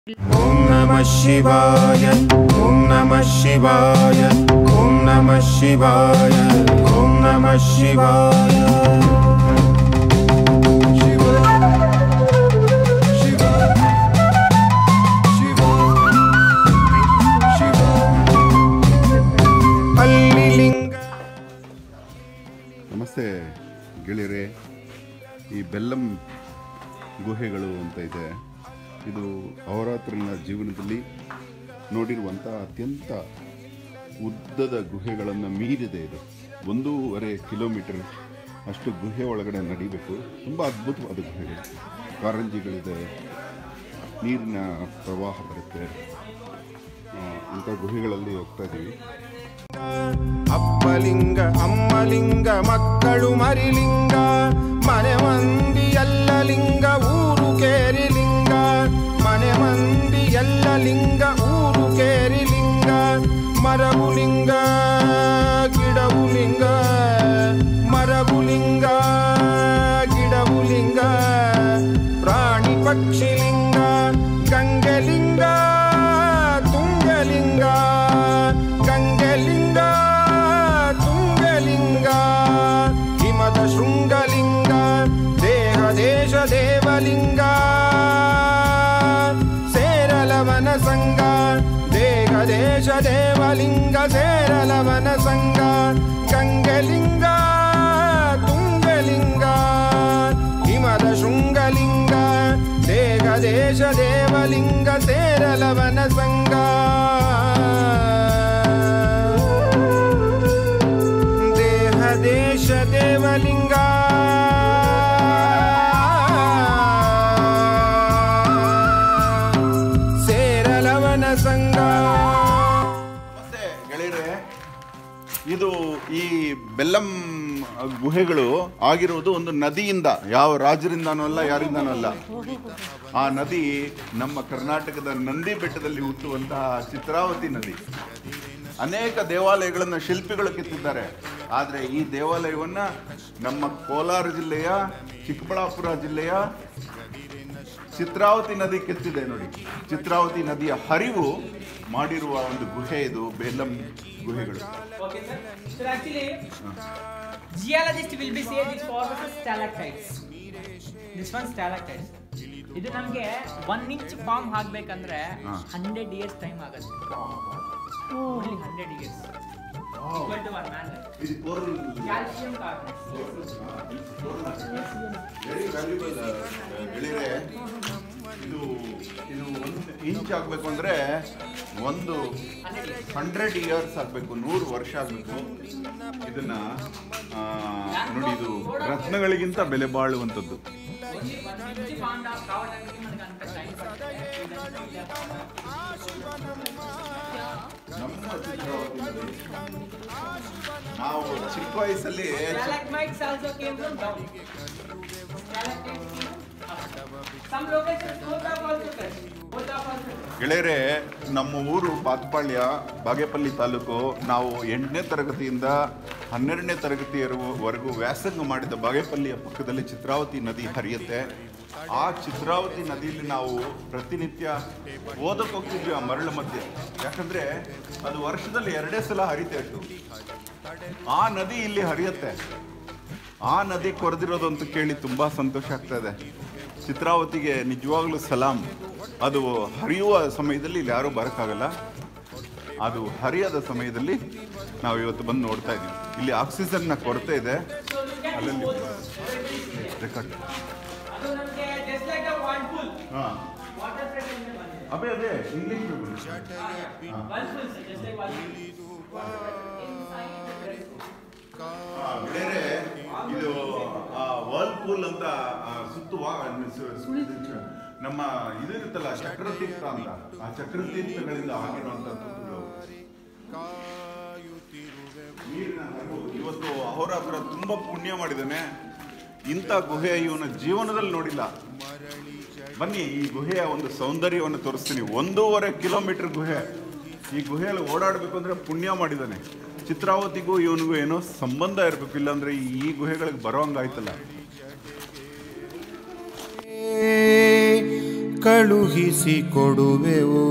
ॐ नमः शिवाय ॐ नमः शिवाय ॐ नमः शिवाय ॐ नमः शिवाय ಅಲ್ಲಿ ಲಿಂಗ ನಮಸ್ತೆ ಗೆಳೆಯರೆ ಈ ಬೆಲ್ಲಂ ಗುಹೆಗಳು ಅಂತ ಇದೆ ಇದು ಅವರಾತ್ರನ ಜೀವನದಲ್ಲಿ ನೋಡಿರುವಂಥ ಅತ್ಯಂತ ಉದ್ದದ ಗುಹೆಗಳನ್ನು ಮೀರಿದೆ ಇದು ಒಂದೂವರೆ ಕಿಲೋಮೀಟರ್ ಅಷ್ಟು ಗುಹೆ ಒಳಗಡೆ ನಡಿಬೇಕು ತುಂಬ ಅದ್ಭುತವಾದ ಗುಹೆಗಳು ಕಾರಂಜಿಗಳಿದೆ ನೀರಿನ ಪ್ರವಾಹ ಬರುತ್ತೆ ಆ, ಇಂಥ ಗುಹೆಗಳಲ್ಲಿ ಹೋಗ್ತಾ ಇದ್ದೀವಿ ಅಪ್ಪಲಿಂಗ ಅಮ್ಮಲಿಂಗ ಮಕ್ಕಳು ಮರಿಲಿಂಗ ಮನೆ ಮಂದಿ ಎಲ್ಲ ಲಿಂಗ ಊರು ಕೇರಿ ಲಿಂಗ ಮನೆ ಮಂದಿ ಎಲ್ಲ ಲಿಂಗ ಊರು ಕೇರಿ ಲಿಂಗ ಮರವು ಲಿಂಗ ಗಿಡವು ಲಿಂಗ ಮರವು ಲಿಂಗ ಗಿಡವು ಲಿಂಗ ಪ್ರಾಣಿ ಪಕ್ಷಿ ಲಿಂಗ ಗಂಗೆ ಲಿಂಗ ತುಂಗಲಿಂಗ ಗಂಗೆಲಿಂಗ ತುಂಗಲಿಂಗ ಹಿಮದ ಶೃಂಗಲಿಂಗ ದೇಹ ದೇಶ ದೇವಲಿಂಗ ಸೇರಲವನ ಸಂಗ ದೇಹ ದೇಶ ದೇವಲಿಂಗ ಸೇರಲವನ ಸಂಗ ಗಂಗೆಲಿಂಗ ತುಂಗಲಿಂಗ ಹಿಮದ ಶೃಂಗಲಿಂಗ ದೇಹ ದೇಶ ದೇವಲಿಂಗ ಸೇರಲವನ ಸಂಗ ದೇಹ ದೇಶ ದೇವಲಿಂಗ ಸೇರಲವನ ಸಂಗ ಮತ್ತೆ ಗೆಳೆಯರೆ ಇದು ಈ ಬೆಲ್ಲಂ ಗುಹೆಗಳು ಆಗಿರುವುದು ಒಂದು ನದಿಯಿಂದ ಯಾವ ರಾಜರಿಂದಾನೂ ಅಲ್ಲ ಯಾರಿಂದಾನೂ ಅಲ್ಲ ಆ ನದಿ ನಮ್ಮ ಕರ್ನಾಟಕದ ನಂದಿ ಬೆಟ್ಟದಲ್ಲಿ ಹುಟ್ಟುವಂತಹ ಚಿತ್ರಾವತಿ ನದಿ ಅನೇಕ ದೇವಾಲಯಗಳನ್ನು ಶಿಲ್ಪಿಗಳು ಕೆತ್ತಿದ್ದಾರೆ ಆದರೆ ಈ ದೇವಾಲಯವನ್ನ ನಮ್ಮ ಕೋಲಾರ ಜಿಲ್ಲೆಯ ಚಿಕ್ಕಬಳ್ಳಾಪುರ ಜಿಲ್ಲೆಯ ಚಿತ್ರಾವತಿ ನದಿ ಕೆತ್ತಿದೆ ನೋಡಿ ಚಿತ್ರಾವತಿ ನದಿಯ ಹರಿವು ಮಾಡಿರುವ ಒಂದು ಗುಹೆ ಇದು ಬೇಲಂ ಗುಹೆಗಳು Okay, sir. So actually, geologist will be say this for the stalactites. This one stalactites. ಇದು ನಮಗೆ ಒನ್ ಇಂಚ್ ಫಾರ್ಮ್ ಆಗ್ಬೇಕಂದ್ರೆ ಹಾ. ಹಂಡ್ರೆಡ್ ಇಯರ್ಸ್ ಟೈಮ್ ಆಗುತ್ತೆ only hundred years equal to one man calcium carbonate very valuable ಗೆಳೆಯರೆ ಇದು ಇದು ಒಂದು inch ಆಗಬೇಕು ಅಂದರೆ ಒಂದು ಹಂಡ್ರೆಡ್ ಇಯರ್ಸ್ ಆಗಬೇಕು ನೂರು ವರ್ಷ ಆಗಬೇಕು ಇದನ್ನ ಆ, ನೋಡಿ ಇದು ರತ್ನಗಳಿಗಿಂತ ಬೆಲೆ ಬಾಳುವಂಥದ್ದು ಒನ್ ಇಂಚ್ ಫಾರ್ಮ್ ಕಾವడానికి మనకి అంత టైం ನಮ್ಮ ಚಿತ್ರಾವತಿ ನದಿ. ನಾವು ಚಿಕ್ಕ ವಯಸ್ಸಲ್ಲಿ Stalagmites also came from down. Stalactites came up. Some locations both are also touched. Both are also touched. ಗೆಳೆಯರೆ ನಮ್ಮ ಊರು ಬಾಗಪಾಳ್ಯ ಬಾಗೇಪಲ್ಲಿ ತಾಲೂಕು ನಾವು ಎಂಟನೇ ತರಗತಿಯಿಂದ ಹನ್ನೆರಡನೇ ತರಗತಿಯವರೆಗೂ ವ್ಯಾಸಂಗ ಮಾಡಿದ ಬಾಗೇಪಲ್ಲಿಯ ಪಕ್ಕದಲ್ಲಿ ಚಿತ್ರಾವತಿ ನದಿ ಹರಿಯುತ್ತೆ ಆ ಚಿತ್ರಾವತಿ ನದಿಯಲ್ಲಿ ನಾವು ಪ್ರತಿನಿತ್ಯ ಓದಕ್ಕೆ ಹೋಗ್ತಿದ್ವಿ ಆ ಮರಳ ಮಧ್ಯೆ ಯಾಕಂದ್ರೆ ಅದು ವರ್ಷದಲ್ಲಿ ಎರಡೇ ಸಲ ಹರಿತೆ ಇತ್ತು ಆ ನದಿ ಇಲ್ಲಿ ಹರಿಯುತ್ತೆ ಆ ನದಿ ಕೊರೆದಿರೋದು ಅಂತ ಕೇಳಿ ತುಂಬಾ ಸಂತೋಷ ಆಗ್ತಾ ಇದೆ ಚಿತ್ರಾವತಿಗೆ ನಿಜವಾಗ್ಲೂ ಸಲಾಂ ಅದು ಹರಿಯುವ ಸಮಯದಲ್ಲಿ ಇಲ್ಲಿ ಯಾರೂ ಬರೋಕ್ಕಾಗಲ್ಲ ಅದು ಹರಿಯದ ಸಮಯದಲ್ಲಿ ನಾವು ಇವತ್ತು ಬಂದು ನೋಡ್ತಾ ಇದ್ದೀವಿ ಇಲ್ಲಿ ಆಕ್ಸಿಜನ್ನ ಕೊರತೆ ಇದೆ ಅಲ್ಲಲ್ಲಿ ರೆಕಾರ್ಡ್ ಅದು ನಮಗೆ just like a whirlpool. ಹಾಂ Water pressure ಇಂದ ಬಂದಿದೆ. ಅದೇ ಅದೇ English Whirlpool, sir, just like whirlpool. ಗೆಳೆಯರೆ ಇದು ವರ್ಲ್ಪೂಲ್ ಅಂತ ಆ, ಸುತ್ತುವ ಸು- ಸು- ನಮ್ಮ ಇದು ಇರುತ್ತಲ್ಲ ಚಕ್ರತೀರ್ಥ ಅಂತ ಆ ಚಕ್ರತೀರ್ಥಗಳಿಂದ ಆಗಿರುವಂತ ತುತ್ತುಗಳು ನೀರಿನ ಹರಿವು ಇವತ್ತು ಅಹೋರಾತ್ರ ತುಂಬಾ ಪುಣ್ಯ ಮಾಡಿದ್ದಾನೆ ಇಂಥ ಗುಹೆ ಇವನ ಜೀವನದಲ್ಲಿ ನೋಡಿಲ್ಲ ಬನ್ನಿ ಈ ಗುಹೆಯ ಒಂದು ಸೌಂದರ್ಯವನ್ನು ತೋರಿಸ್ತೀನಿ ಒಂದೂವರೆ ಕಿಲೋಮೀಟರ್ ಗುಹೆ ಈ ಗುಹೆಯಲ್ಲಿ ಓಡಾಡಬೇಕು ಅಂದ್ರೆ ಪುಣ್ಯ ಮಾಡಿದ್ದಾನೆ ಚಿತ್ರಾವತಿಗೂ ಇವನಿಗೂ ಏನೋ ಸಂಬಂಧ ಇರಬೇಕು ಇಲ್ಲಾಂದ್ರೆ ಈ ಗುಹೆಗಳಿಗೆ ಬರೋಂಗಾಯ್ತಲ್ಲ ಕಳುಹಿಸಿ ಕೊಡುವೆವು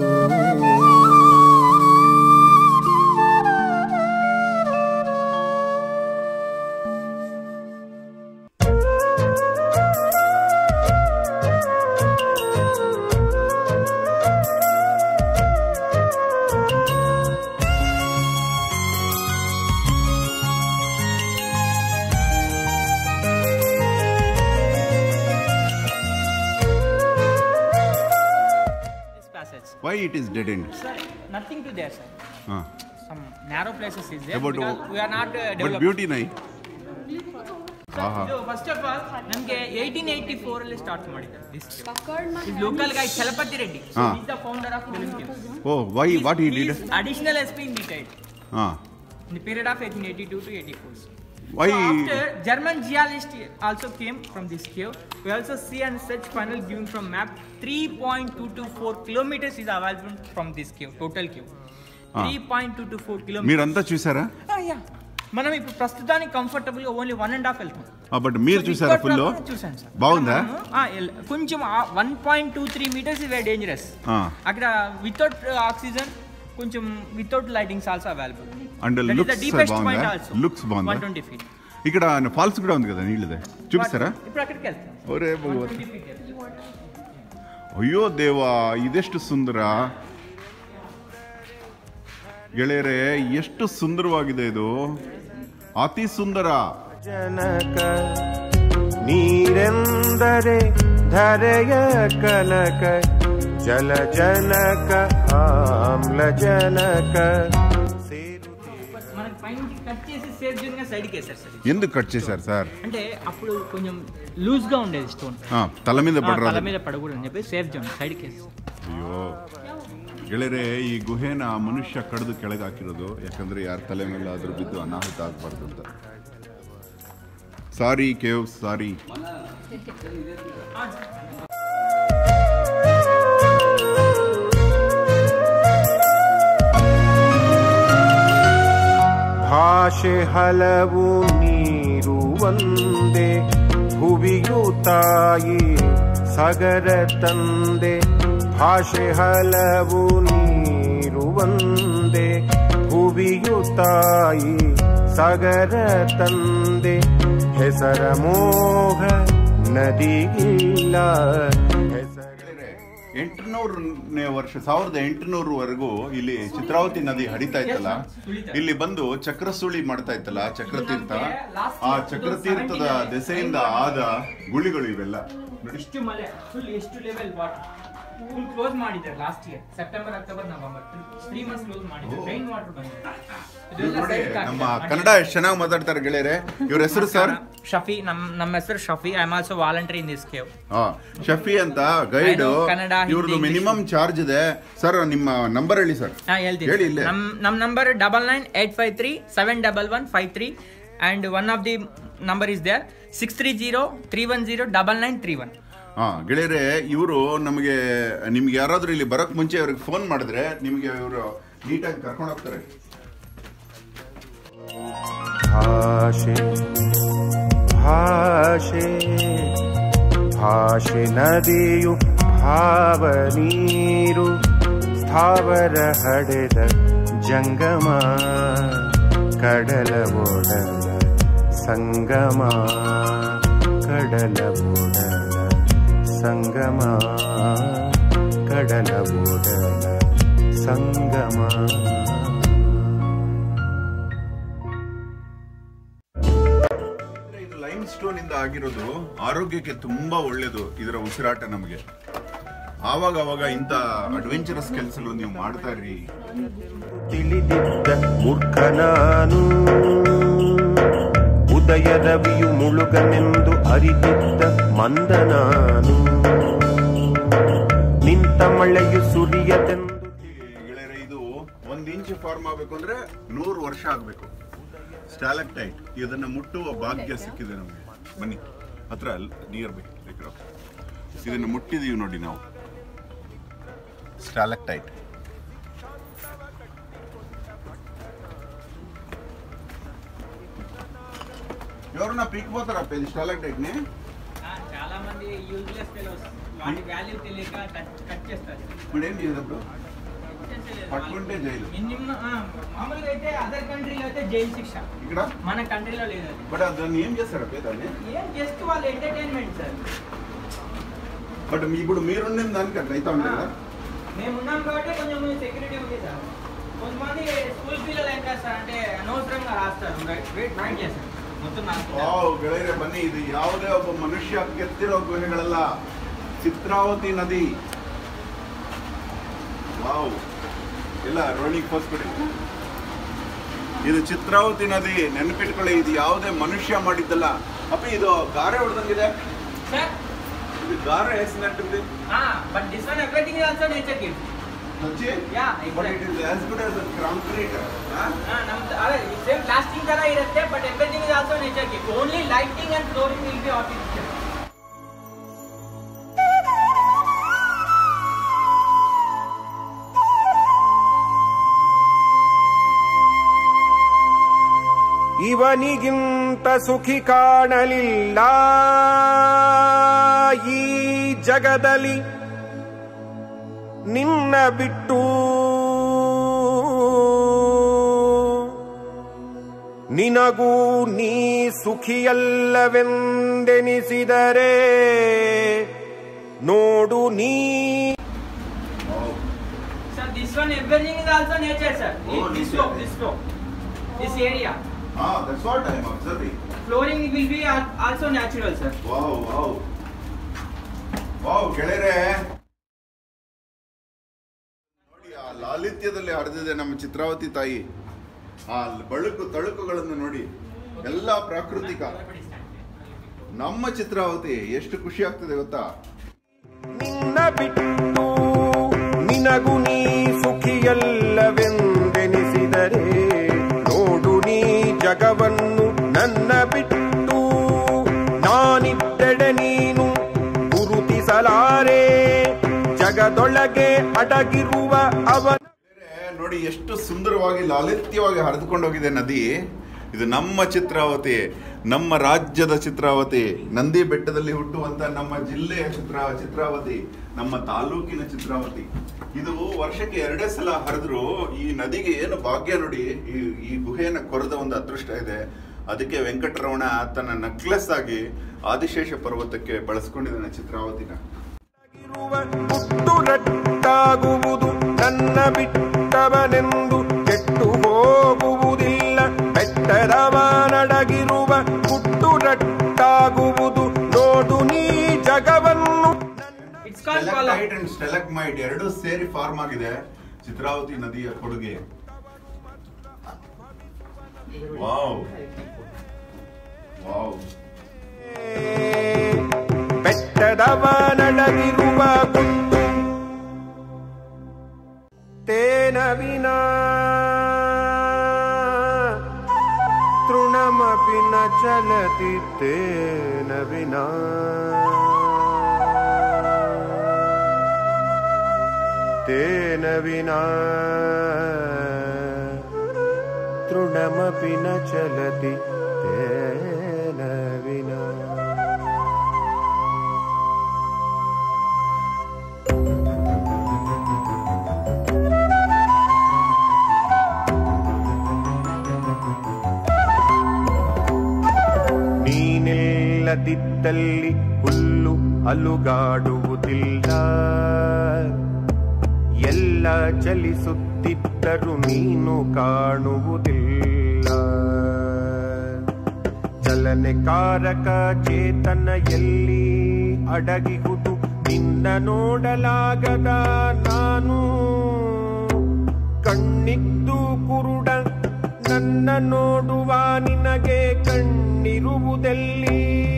This passage. Why it is dead end Sir, nothing to there, sir. ಹಾಂ Some narrow places is there About because we are not uh, but developed. Beauty ನೈ ಆಹಾ ಇದು ಫಸ್ಟ್ ಆಫ್ ಆಲ್ ನಮಗೆ ಏಯ್ಟೀನ್ ಏಯ್ಟಿ ಫೋರ್ ಅಲ್ಲಿ start ಮಾಡಿದ್ದಾರೆ this Pacard my is local guy Chalapathi Reddy ಹಾ. Is the founder of film ಓ why what ಈ did additional S P in detail ಹಾಂ in the period of 1882 to 84. Why- So after German geologists also came from this cave. We also see and search panel given from map 3.224 kilometers is available from this cave, total cave. Ah. 3.224 kilometers. మీరంతా చూసారా Ah, yeah. మనం ఇప్పుడు ప్రస్తుతానికి comfortable గా only one and half వెళ్తాం but మీరు చూసారా full చూసాను సార్ బాగుందా? కొంచెం one point two three meters ఇవే డేంజరస్ ఆ. అక్కడ వితౌట్ ఆక్సిజన్ కొంచెం without lightings also available and looks deepest point బాగుందా ఆల్సో లుక్స్ బాగుందా వన్ ట్వంటీ ఫీట్ ఇక్కడ ఫాల్స్ కూడా ఉంది కదా నీళ్ళదే చూపిస్తారా ఇప్పుడు అక్కడికి వెళ్తాం ఒరే భగవత్ 120 feet వెళ్తాం. ಅಯ್ಯೋ ದೇವ ಇದೆಷ್ಟು ಸುಂದರ ಗೆಳೆಯರೆ ಎಷ್ಟು ಸುಂದರವಾಗಿದೆ ಇದು ಅತಿ ಸುಂದರ ಜನಕ ನೀರೆಂದರೆ ಧರೆಯ ಕನಕ ಜಲ ಜನಕ ಆಮ್ಲ ಜನಕ మనకి పైనుంచి కట్ చేసి సేఫ్ జోన్ గా సైడ్కి వేశారు సార్ ఇది. ఎందుకు కట్ చేశారు సార్ అంటే అప్పుడు కొంచెం లూజ్ గా ఉండేది స్టోన్ ఆ, తల మీద తల పడరాదు మీద పడకూడదు అని చెప్పి సేఫ్ జోన్ సైడ్కి వేసి ಅಯ್ಯೋ ಗೆಳೆಯರೆ ಈ ಗುಹೆನ ಮನುಷ್ಯ ಕಡಿದು ಕೆಳಗೆ ಹಾಕಿರೋದು ಯಾಕಂದ್ರೆ ಯಾರ ತಲೆ ಮೇಲೆ ಆದ್ರೂ ಬಿದ್ದು ಅನಾಹುತ ಆಗ್ಬಾರ್ದು ಅಂತ ಸಾರಿ ಕೇವ್ ಸಾರಿ ಭಾಷೆ ಹಲವು ನೀರು ಒಂದೇ ಭುವಿಯು ತಾಯಿ ಸಗರ ತಂದೆ ಭಾಷೆ ಹಲವು ನೀರು ಒಂದೇ ಭುವಿಯು ತಾಯಿ ಸಗರ ತಂದೆ ಹೆಸರ ಮೋಹ ನದಿಗಿಲ್ಲ ಹೆಸರ ಎಂಟುನೂರನೇ ವರ್ಷ ಸಾವಿರದ ಎಂಟುನೂರವರೆಗೂ ಇಲ್ಲಿ ಚಿತ್ರಾವತಿ ನದಿ ಹರಿತಾ ಇತ್ತಲ್ಲ ಇಲ್ಲಿ ಬಂದು ಚಕ್ರಸುಳಿ ಮಾಡ್ತಾ ಇತ್ತಲ್ಲ ಚಕ್ರತೀರ್ಥ ಆ ಚಕ್ರತೀರ್ಥದ ದೆಸೆಯಿಂದ ಆದ ಗುಳಿಗಳು ಇವೆಲ್ಲ ನೋಡಿ ಎಷ್ಟು ಮಳೆ ಫುಲ್ ಎಷ್ಟು ಲೆವೆಲ್ ವಾಟರ್ ಫುಲ್ ಕ್ಲೋಸ್ ಮಾಡಿದ್ದಾರೆ last year September October November three months close ಮಾಡಿದ್ದಾರೆ ರೈನ್ ವಾಟರ್ ಬಂದಿದೆ ಇವ್ರು ಇದೆಲ್ಲ ನೋಡಿ side ಗೆ ನಮ್ಮ ಹಾಕಿದ್ದಾರೆ. ಕನ್ನಡ ಎಷ್ಟು ಚೆನ್ನಾಗಿ ಮಾತಾಡ್ತಾರೆ ಗೆಳೆಯರೆ ಇವ್ರ ಹೆಸರು ಸರ್ ಶಫಿ ನಮ್ ನಮ್ಮ ಹೆಸರು Shafi I am also voluntary in this cave ಹಾ ಶಫಿ ಅಂತ guide I know Kannada, Hindi, ಇವ್ರದ್ದು English. ಮಿನಿಮಮ್ ಚಾರ್ಜ್ ಇದೆ ಸರ್ ನಿಮ್ಮ ನಂಬರ್ ಹೇಳಿ ಸರ್ ಹಾ ಹೇಳ್ತೀನಿ ಹೇಳಿ ಇಲ್ಲೇ ನಮ್ ನಮ್ number double nine eight five three seven double one five three and one of the number is there six three zero three one zero double nine three one ಹಾ ಗೆಳೆಯರೆ ಇವರು ನಮಗೆ ನಿಮ್ಗೆ ಯಾರಾದ್ರೂ ಇಲ್ಲಿ ಬರಕ್ ಮುಂಚೆ ಅವ್ರಿಗೆ ಫೋನ್ ಮಾಡಿದ್ರೆ ನಿಮ್ಗೆ ಇವರು ನೀಟಾಗಿ ಕರ್ಕೊಂಡು ಹೋಗ್ತಾರೆ ಭಾಷೆ ಭಾಷೆ ಭಾಷೆ ನದಿಯು ಭಾವ ನೀರು ಸ್ಥಾವರ ಹಡೆದ ಜಂಗಮ ಕಡಲ ಓಡಲ ಸಂಗಮ ಕಡಲ ಓಡಲ ಸಂಗಮ ಕಡಲ ಓಡಲ ಸಂಗಮ ಇದು ಲೈಮ್ ಸ್ಟೋನ್ ಇಂದ ಆಗಿರೋದು ಆರೋಗ್ಯಕ್ಕೆ ತುಂಬಾ ಒಳ್ಳೇದು ಇದರ ಉಸಿರಾಟ ನಮಗೆ ಆವಾಗ ಅವಾಗ ಇಂಥ ಅಡ್ವೆಂಚರಸ್ ಕೆಲಸಗಳು ನೀವು ಮಾಡ್ತಾ ಇರ್ರಿ ತಿಳಿದಿದ್ದ ಮೂರ್ಖ ನಾನು ಉದಯ ರವಿಯು ಮುಳುಗನೆಂದು ಅರಿತಿದ್ದ ಮಂದ ನಾನು ನಿಂತ ಮಳೆಯು ಸುರಿಯದೆಂದು ಗೆಳೆಯರೆ ಇದು ಒಂದ್ ಇಂಚ್ ಫಾರ್ಮ್ ಆಗ್ಬೇಕು ಅಂದ್ರೆ ನೂರು ವರ್ಷ ಆಗ್ಬೇಕು ಸ್ಟಾಲಕ್ಟೈಟ್ ಇದನ್ನ ಮುಟ್ಟುವ ಭಾಗ್ಯ ಸಿಕ್ಕಿದೆ ನಮಗೆ ಬನ್ನಿ ಹತ್ರ ನಿಯರ್ ಬೈ ಇದನ್ನ ಮುಟ್ಟಿದೀವಿ ನೋಡಿ ನಾವು ಸ್ಟಾಲಕ್ಟೈಟ್ ఎవరన్నా పీక్ పోతారా పెళ్లి స్టాలక్టైట్ ని చాలా మంది యూజ్లెస్ ఫెలోస్ వాటి వాల్యూ తెలియక కట్ కట్ చేస్తారు మరి ఏం చేయదప్పుడు పట్టుకుంటే జైలు. మినిమం మామూలుగా అయితే అదర్ కంట్రీలో అయితే జైలు శిక్ష ఇక్కడ మన కంట్రీలో లేదు అది బట్ దాన్ని ఏం చేస్తారు అబ్బే దాన్ని ఏం జస్ట్ వాళ్ళ ఎంటర్టైన్మెంట్ సార్ బట్ మీ- ఇప్పుడు మీరుండే దానికి అట్లా అవుతా ఉంటుంది కదా మేము ఉన్నాం కాబట్టి కొంచెం సెక్యూరిటీ ఉంది సార్ కొంతమంది స్కూల్ పిల్లలు ఏం చేస్తారు అంటే అనవసరంగా రాస్తారు వెయిట్ మైండ్ చేస్తారు మొత్తం నాకు ವಾವ್ ಗೆಳೆಯರೆ ಬನ್ನಿ ಇದು ಯಾವುದೇ ಒಬ್ಬ ಮನುಷ್ಯ ಕೆತ್ತಿರೋ ಗುಹೆಗಳಲ್ಲ ಚಿತ್ರಾವತಿ ನದಿ ವಾವ್ ಇಲ್ಲ ರೋಣಿಗೆ ಫಸ್ಟ್ ಕೊಡಿ ಇದು ಚಿತ್ರಾವತಿ ನದಿ ನೆನಪಿಟ್ಕೊಳ್ಳಿ ಇದು ಯಾವುದೇ ಮನುಷ್ಯ ಮಾಡಿದ್ದಲ್ಲ ಅಪ್ಪ ಇದು ಗಾರೆ ಹೊಡೆದಂಗಿದೆ ಸರ್ ಇದು ಗಾರೆ ಹೆಸರಿನಟ್ಟಿದೆ ಹಾ but this one everything is also nature gift ಸಚ್ಚಿ yeah but it is as good as concrete ನಮ್ದು ಅದೇ ಸೇಮ್ ಪ್ಲಾಸ್ಟಿಕ್ ತರ ಇರುತ್ತೆ but everything is also nature gift only lighting and flooring will be artificial ಇವನಿಗಿಂತ ಸುಖಿ ಕಾಣಲಿಲ್ಲ ಈ ಜಗದಲ್ಲಿ ನಿನ್ನ ಬಿಟ್ಟು ನಿನಗೂ ನೀ ಸುಖಿಯಲ್ಲವೆಂದೆನಿಸಿದರೆ ನೋಡು ನೀ Sir, this one everything is also nature, sir. Oh, this nature. slope, this slope, this area. ಹಾ that's what I am observing Flooring will be al- also natural, sir. Wow wow wow ಗೆಳೆಯರೆ ನೋಡಿ ಆ ಲಾಲಿತ್ಯದಲ್ಲಿ ಹರಿದಿದೆ ನಮ್ಮ ಚಿತ್ರಾವತಿ ತಾಯಿ ಆ ಬಳುಕು ತಳುಕುಗಳನ್ನು ನೋಡಿ ಎಲ್ಲ ಪ್ರಾಕೃತಿಕ ನಮ್ಮ ಚಿತ್ರಾವತಿ ಎಷ್ಟು ಖುಷಿ ಆಗ್ತದೆ ಗೊತ್ತಾ ನಿನ್ನ ಬಿಟ್ಟು ನಿನಗೂ ನೀ ಸುಖಿಯಲ್ಲವೆಂದೆನಿಸಿದರೆ ನೋಡು ನೀ ಜಗವನ್ನು ನನ್ನ ಬಿಟ್ಟು ನಾನಿದ್ದೆಡೆ ನೀನು ಗುರುತಿಸಲಾರೆ ಜಗದೊಳಗೆ ಅಡಗಿರುವ ಅವನ ಗೆಳೆಯರೆ, ನೋಡಿ ಎಷ್ಟು ಸುಂದರವಾಗಿ ಲಾಲಿತ್ಯವಾಗಿ ಹರಿದುಕೊಂಡು ಹೋಗಿದೆ ನದಿ ಇದು ನಮ್ಮ ಚಿತ್ರಾವತಿ ನಮ್ಮ ರಾಜ್ಯದ ಚಿತ್ರಾವತಿ ನಂದಿ ಬೆಟ್ಟದಲ್ಲಿ ಹುಟ್ಟುವಂತ ನಮ್ಮ ಜಿಲ್ಲೆಯ ಚಿತ್ರ ಚಿತ್ರಾವತಿ ನಮ್ಮ ತಾಲೂಕಿನ ಚಿತ್ರಾವತಿ ಇದು ವರ್ಷಕ್ಕೆ ಎರಡೇ ಸಲ ಹರಿದ್ರು ಈ ನದಿಗೆ ಏನು ಭಾಗ್ಯ ನೋಡಿ ಈ ಈ ಗುಹೆಯನ್ನು ಕೊರೆದ ಒಂದು ಅದೃಷ್ಟ ಇದೆ ಅದಕ್ಕೆ ವೆಂಕಟರಮಣ ತನ್ನ ನಕ್ಲೆಸ್ ಆಗಿ ಆದಿಶೇಷ ಪರ್ವತಕ್ಕೆ ಬಳಸ್ಕೊಂಡಿದ್ದಾನೆ ಚಿತ್ರಾವತಿನ ಇರುವ ಹುಟ್ಟುರಟ್ಟಾಗುವುದು ನನ್ನ ಬಿಟ್ಟವನೆಂದು ಕೆಟ್ಟು ಹೋಗುವುದಿಲ್ಲ ಬೆಟ್ಟದವ ನಡಗಿರುವ ಹುಟ್ಟುರಟ್ಟಾಗುವುದು ನೋಡು ನೀ ಜಗವನ್ನು It's called column. Stalactite and stalagmite ಎರಡೂ ಸೇರಿ ಫಾರ್ಮ್ ಆಗಿದೆ ಚಿತ್ರಾವತಿ ನದಿಯ ಕೊಡುಗೆ ವಾವ್ ವಾವ್ ಬೆಟ್ಟದವ ನಡಗಿರುವ ಗುಟ್ಟು ತೇನ ವಿನಾ ತೃಣಮಪಿ ನ ಚಲತಿ ತೇನ ವಿನಾ ತೇನ ವಿನಾ ತೃಣಮಪಿ ನ ಚಲತಿ ತೇನ ವಿನಾ ನೀನಿಲ್ಲದಿದ್ದಲ್ಲಿ ಹುಲ್ಲು ಅಲುಗಾಡುವುದಿಲ್ಲ ಎಲ್ಲ ಚಲಿಸುತ್ತಿದ್ದರೂ ನೀನು ಕಾಣುವುದಿಲ್ಲ ಚಲನೆಕಾರಕ ಚೇತನ ಎಲ್ಲಿ ಅಡಗಿಹುದು ನಿನ್ನ ನೋಡಲಾಗದ ನಾನು ಕಣ್ಣಿದ್ದು ಕುರುಡ ನನ್ನ ನೋಡುವ ನಿನಗೆ ಕಣ್ಣಿರುವುದೆಲ್ಲಿ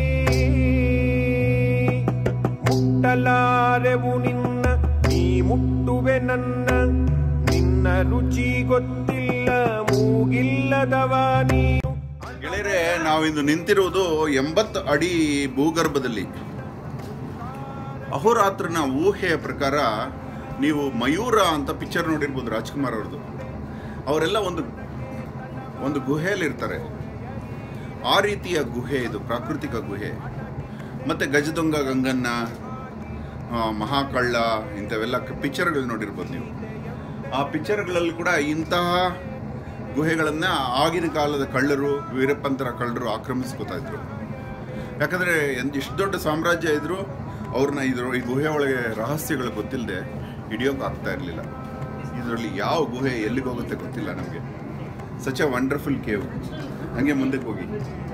ಮುಟ್ಟಲಾರೆವು ನಿನ್ನ ನೀ ಮುಟ್ಟುವೆ ನನ್ನ ನಿನ್ನ ರುಚಿ ಗೊತ್ತಿಲ್ಲ ಮೂಗಿಲ್ಲದವ ನೀನು ಗೆಳೆಯರೆ ನಾವಿಂದು ನಿಂತಿರುವುದು ಎಂಬತ್ತು ಅಡಿ ಭೂಗರ್ಭದಲ್ಲಿ ಅಹೋರಾತ್ರನ ಊಹೆಯ ಪ್ರಕಾರ ನೀವು ಮಯೂರ ಅಂತ ಪಿಕ್ಚರ್ ನೋಡಿರ್ಬೋದು ರಾಜ್ಕುಮಾರ್ ಅವ್ರದ್ದು ಅವರೆಲ್ಲ ಒಂದು ಒಂದು ಗುಹೆಯಲ್ಲಿ ಇರ್ತಾರೆ ಆ ರೀತಿಯ ಗುಹೆ ಇದು ಪ್ರಾಕೃತಿಕ ಗುಹೆ ಮತ್ತು ಗಜದೊಂಗ ಗಂಗನ್ನ ಆ, ಮಹಾಕಳ್ಳ ಇಂಥವೆಲ್ಲ ಪಿಕ್ಚರ್ಗಳು ನೋಡಿರ್ಬೋದು ನೀವು ಆ ಪಿಕ್ಚರ್ಗಳಲ್ಲಿ ಕೂಡ ಇಂತಹ ಗುಹೆಗಳನ್ನು ಆಗಿನ ಕಾಲದ ಕಳ್ಳರು ವೀರಪ್ಪಂತರ ಕಳ್ಳರು ಆಕ್ರಮಿಸ್ಕೊತಾ ಇದ್ರು ಯಾಕಂದರೆ ಎಷ್ಟು ದೊಡ್ಡ ಸಾಮ್ರಾಜ್ಯ ಇದ್ರೂ ಅವ್ರನ್ನ ಇದ್ರ ಈ ಗುಹೆ ಒಳಗೆ ರಹಸ್ಯಗಳು ಗೊತ್ತಿಲ್ಲದೆ ಹಿಡಿಯೋಕೆ ಆಗ್ತಾ ಇರಲಿಲ್ಲ ಇದರಲ್ಲಿ ಯಾವ ಗುಹೆ ಎಲ್ಲಿಗೆ ಹೋಗುತ್ತೆ ಗೊತ್ತಿಲ್ಲ ನಮಗೆ ಸಚ್ ಅ ವಂಡರ್ಫುಲ್ ಕೇವ್ ಹಂಗೆ ಮುಂದಕ್ಕೆ ಹೋಗಿ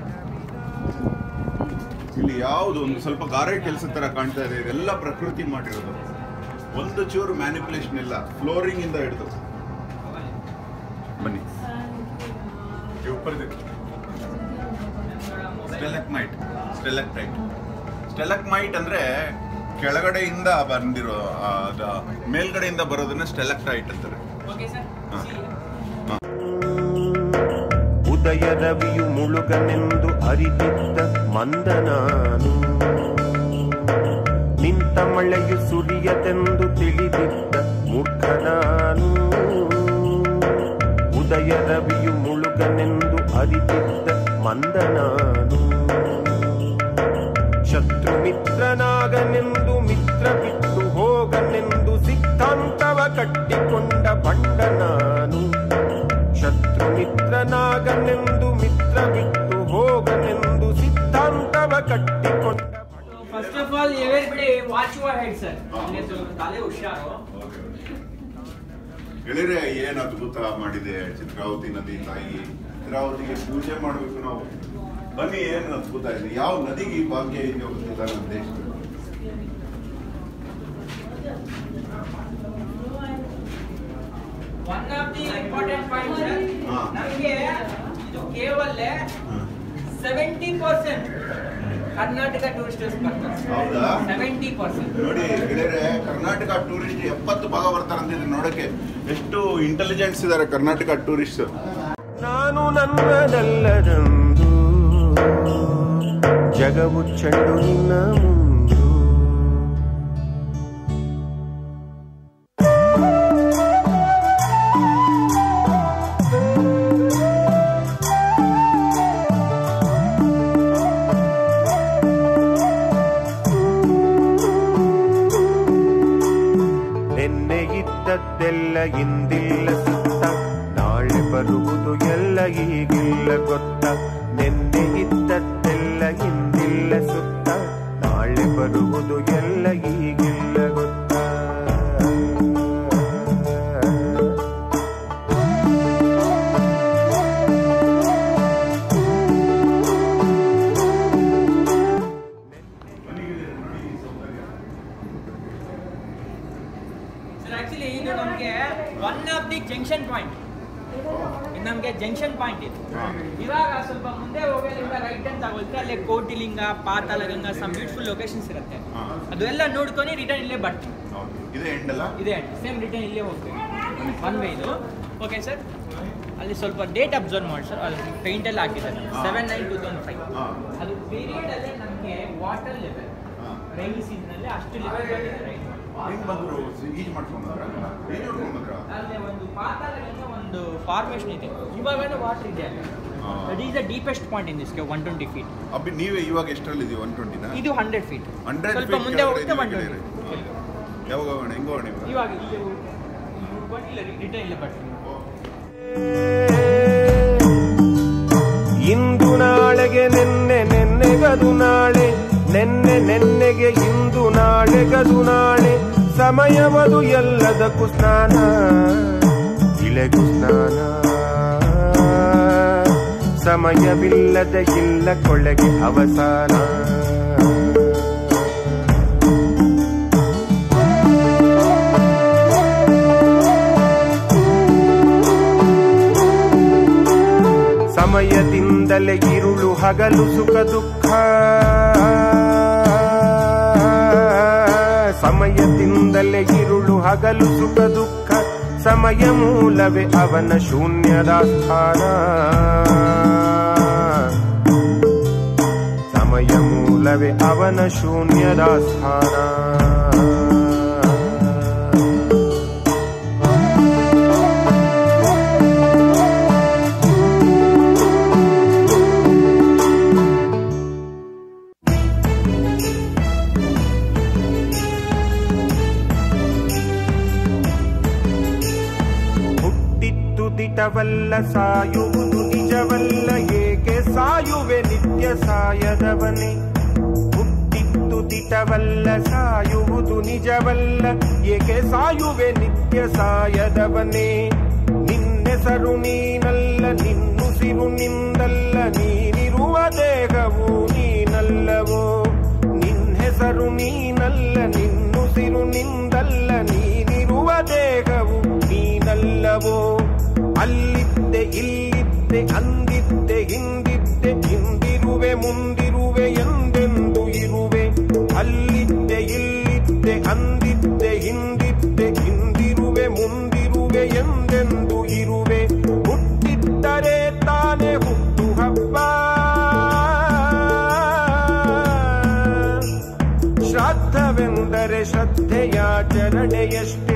ಇಲ್ಲಿ ಯಾವುದು ಒಂದು ಸ್ವಲ್ಪ ಗಾರೆ ಕೆಲಸ ತರ ಕಾಣ್ತಾ ಇದೆ ಇದೆಲ್ಲ ಪ್ರಕೃತಿ ಮಾಡಿರೋದು ಒಂದು ಚೂರು ಮ್ಯಾನಿಪುಲೇಷನ್ ಇಲ್ಲ ಫ್ಲೋರಿಂಗ್ ಇಂದ ಹಿಡಿದು ಬನ್ನಿ ಸ್ಟೆಲಕ್ಮೈಟ್ ಸ್ಟೆಲಕ್ಟೈಟ್ ಸ್ಟೆಲಕ್ಮೈಟ್ ಅಂದ್ರೆ ಕೆಳಗಡೆಯಿಂದ ಬಂದಿರೋ ಆ, ಅದ ಮೇಲ್ಗಡೆಯಿಂದ ಬರೋದನ್ನ ಸ್ಟೆಲಕ್ಟೈಟ್ ಅಂತಾರೆ ಓಕೆ ಸರ್ ಹಾ. ಉದಯ ರವಿಯು ಮುಳುಗನೆಂದು ಅರಿತಿದ್ದ ಮಂದನಾನು ನಿಂತ ಮಳೆಯು ಸುರಿಯದೆಂದು ತಿಳಿದಿದ್ದ ಮೂರ್ಖನಾನು ಉದಯ ರವಿಯು ಮುಳುಗನೆಂದು ಅರಿತಿದ್ದ ಮಂದನಾನು ಶತ್ರು ಮಿತ್ರನಾಗನೆಂದು ಮಿತ್ರ ಬಿಟ್ಟು ಹೋಗನೆಂದು ಸಿದ್ಧಾಂತವ ಕಟ್ಟಿಕೊಂಡ ಬಂಡ ನಾನು ಶತ್ರು ಮಿತ್ರನಾಗನೆಂದು ಮಿತ್ರ ಬಿಟ್ಟು ಹೋಗನೆಂದು ಸಿದ್ಧಾಂತವ ಕಟ್ಟಿಕೊಂಡ first of all everybody watch your head sir ಇಲ್ಲಿ ಸ್ವಲ್ಪ ತಲೆ ಹುಷಾರು ಗೆಳೆಯರೆ ಏನ್ ಅದ್ಭುತ ಮಾಡಿದೆ ಚಿತ್ರಾವತಿ ನದಿ ತಾಯಿ ಚಿತ್ರಾವತಿಗೆ ಪೂಜೆ ಮಾಡಬೇಕು ನಾವು ಬನ್ನಿ ಏನ್ ಅದ್ಭುತ ಇದೆ ಯಾವ ನದಿಗೆ ಈ ಭಾಗ್ಯ ಇದೆಯೋ ಗೊತ್ತಿಲ್ಲ ನಮ್ಮ ದೇಶದಲ್ಲಿ one of the important point sir ಹಾ. ನಮಗೆ ಇದು ಕೇವಲ ಸೆವೆಂಟಿ ಪರ್ಸೆಂಟ್ ಕರ್ನಾಟಕ ಟೂರಿಸ್ಟರ್ಸ್ ಬರ್ತಾರೆ ಹೌದಾ ಸೆವೆಂಟಿ ಪರ್ಸೆಂಟ್ ನೋಡಿ ಗೆಳೆಯರೆ ಕರ್ನಾಟಕ ಟೂರಿಸ್ಟ್ ಎಪ್ಪತ್ತು ಭಾಗ ಬರ್ತಾರಂತ ಇದನ್ನ ನೋಡಕ್ಕೆ ಎಷ್ಟು ಇಂಟೆಲಿಜೆನ್ಸ್ ಇದಾರೆ ಕರ್ನಾಟಕ ಟೂರಿಸ್ಟ್ ನಾನು ನನ್ನದಲ್ಲದಂದು ಜಗವು ಚೆಂಡು ನಿನ್ನ ಮುಂದು ನಿನ್ನೆ ಇದ್ದದ್ದೆಲ್ಲ ಇಂದಿಲ್ಲ ಸುತ್ತ ನಾಳೆ ಬರುವುದು ಎಲ್ಲ ಈಗಿಲ್ಲ ಗೊತ್ತ ನಿನ್ನೆ ಇದ್ದದ್ದೆಲ್ಲ ಇಂದಿಲ್ಲ ಸುತ್ತ ನಾಳೆ ಬರುವುದು ಎಲ್ಲ ಈಗಿಲ್ಲ ಗೊತ್ತ ಸರ್ ಆಕ್ಚುಲಿ ಇದು ನಮಗೆ one of the junction point ಇದು ನಮಗೆ ಜಂಕ್ಷನ್ ಪಾಯಿಂಟ್ ಇದು ಇವಾಗ ಸ್ವಲ್ಪ ಮುಂದೆ ಹೋಗೋದ್ರಿಂದ ರೈಟ್ ಅಂತ ತಗೊಳ್ತಾರೆ ಅಲ್ಲಿ Kotilinga Patalaganga some beautiful locations ಇರುತ್ತೆ ಹಾ. ಅದು ಎಲ್ಲ ನೋಡ್ಕೊಂಡು ರಿಟರ್ನ್ ಇಲ್ಲೇ ಬರ್ತೀವಿ ಇದೆ ಎಂಡ್ ಅಲ್ಲ ಇದೆ ಸೇಮ್ ರಿಟರ್ನ್ ಇಲ್ಲೇ ಹೋಗ್ತೀವಿ ಒನ್ ವೇ ಇದು ಓಕೆ ಸರ್ ಅಲ್ಲಿ ಸ್ವಲ್ಪ ಡೇಟ್ ಅಬ್ಸರ್ವ್ ಮಾಡಿ ಸರ್ ಅಲ್ಲಿ ಪೇಂಟ್ ಎಲ್ಲ ಹಾಕಿದ್ದಾರೆ ಹಾ. Seven nine two thousand five ಹಾ. ಅದು ಪೀರಿಯಡ್ ಅಲ್ಲೇ ನಮಗೆ ವಾಟರ್ ಲೆವೆಲ್ ಹಾ. ರೈನಿ ಸೀಸನ್ ಅಲ್ಲಿ ಅಷ್ಟು ಲೆವೆಲ್ ಬಂದಿದೆ ಹೆಂಗ್ ಬಂದ್ರು ಈಜ್ ಮಾಡ್ಕೊಂಡ್ ಬಂದ್ರ ಈಜ್ ಮಾಡ್ಕೊಂಡ್ ಬಂದ್ರ ಅಲ್ಲಿ ಒಂದು ಪಾತಾಳಗಂಗೆ ಒಂದು ಫಾರ್ಮೇಶನ್ ಇದೆ ಇವಾಗಲೂ ವಾಟರ್ ಇದೆ ಅಲ್ಲಿ ಹಾ. That is the deepest point in this one twenty feet ಅಬ್ಬಿ ನೀವೇ ಇವಾಗ ಎಷ್ಟರಲ್ಲಿ ಇದೀವಿ ಒನ್ ಟ್ವೆಂಟಿನ ಇದು ಹಂಡ್ರೆಡ್ ಫೀಟ್ ಹಂಡ್ರೆಡ್ ಸ್ವಲ್ಪ ಮುಂದೆ ಹೋಗುತ್ತೆ ಒನ್ ಟ್ವೆಂಟಿ ಯಾವಾಗ ಹೋಗೋಣ ಹೆಂಗ್ ಹೋಗೋಣ ಇವಾಗ? ಇವಾಗ ಇಲ್ಲಿ ನೋಡ್ಕೊಂಡು ಇಲ್ಲ ರಿಟರ್ನ್ ಇಲ್ಲ ಬರ್ತೀವಿ ಇಂದು ನಾಳೆಗೆ ನೆನ್ನೆ ನೆನ್ನೆಗದು ನಾಳೆ ನೆನ್ನೆ ನೆನ್ನೆಗೆ ಇಂದು ನಾಳೆಗದು ನಾಳೆ ಸಮಯವದು ಎಲ್ಲದಕ್ಕೂ ಸ್ನಾನ ಇಳೆಗೂ ಸ್ನಾನ ಸಮಯವಿಲ್ಲದ ಇಲ್ಲ ಕೊಳ್ಳೆಗೆ ಅವಸಾನ ಸಮಯದಿಂದಲೇ ಇರುಳು ಹಗಲು ಸುಖ ದುಃಖ ಸಮಯದಿಂದಲೇ ಇರುಳು ಹಗಲು ಸುಖ ದುಃಖ ಸಮಯ ಮೂಲವೇ ಅವನ ಶೂನ್ಯದ ಸ್ಥಾನ ಸಮಯ ಮೂಲವೇ ಅವನ ಶೂನ್ಯದ ಸ್ಥಾನ ದಿಟವಲ್ಲ ಸಾಯುವುದು ನಿಜವಲ್ಲ ಏಕೆ ಸಾಯುವೆ ನಿತ್ಯ ಸಾಯದವನೇ ಹುಟ್ಟಿತ್ತು ದಿಟವಲ್ಲ ಸಾಯುವುದು ನಿಜವಲ್ಲ ಏಕೆ ಸಾಯುವೆ ನಿತ್ಯ ಸಾಯದವನೇ ನಿನ್ನೆಸರು ನೀನಲ್ಲ ನಿನ್ನುಸಿರು ನಿಂದಲ್ಲ ನೀನಿರುವ ದೇಹವು ನೀನಲ್ಲವೋ ನಿನ್ನೆಸರು ನೀನಲ್ಲ ನಿನ್ನುಸಿರು ನಿಂದಲ್ಲ ನೀನಿರುವ ದೇಹವು ನೀನಲ್ಲವೋ ಅಲ್ಲಿದ್ದೆ ಇಲ್ಲಿದ್ದೆ ಅಂದಿದ್ದೆ ಹಿಂದಿದ್ದೆ ಹಿಂದಿರುವೆ ಮುಂದಿರುವೆ ಎಂದೆಂದು ಇರುವೆ ಅಲ್ಲಿದ್ದೆ ಇಲ್ಲಿದ್ದೆ ಅಂದಿದ್ದೆ ಹಿಂದಿದ್ದೆ ಹಿಂದಿರುವೆ ಮುಂದಿರುವೆ ಎಂದೆಂದು ಇರುವೆ ಹುಟ್ಟಿದ್ದರೆ ತಾನೇ ಹುಟ್ಟು ಹಬ್ಬ ಶ್ರಾದ್ದವೆಂದರೆ ಶ್ರದ್ಧೆಯಾಚರಣೆಯಷ್ಟೇ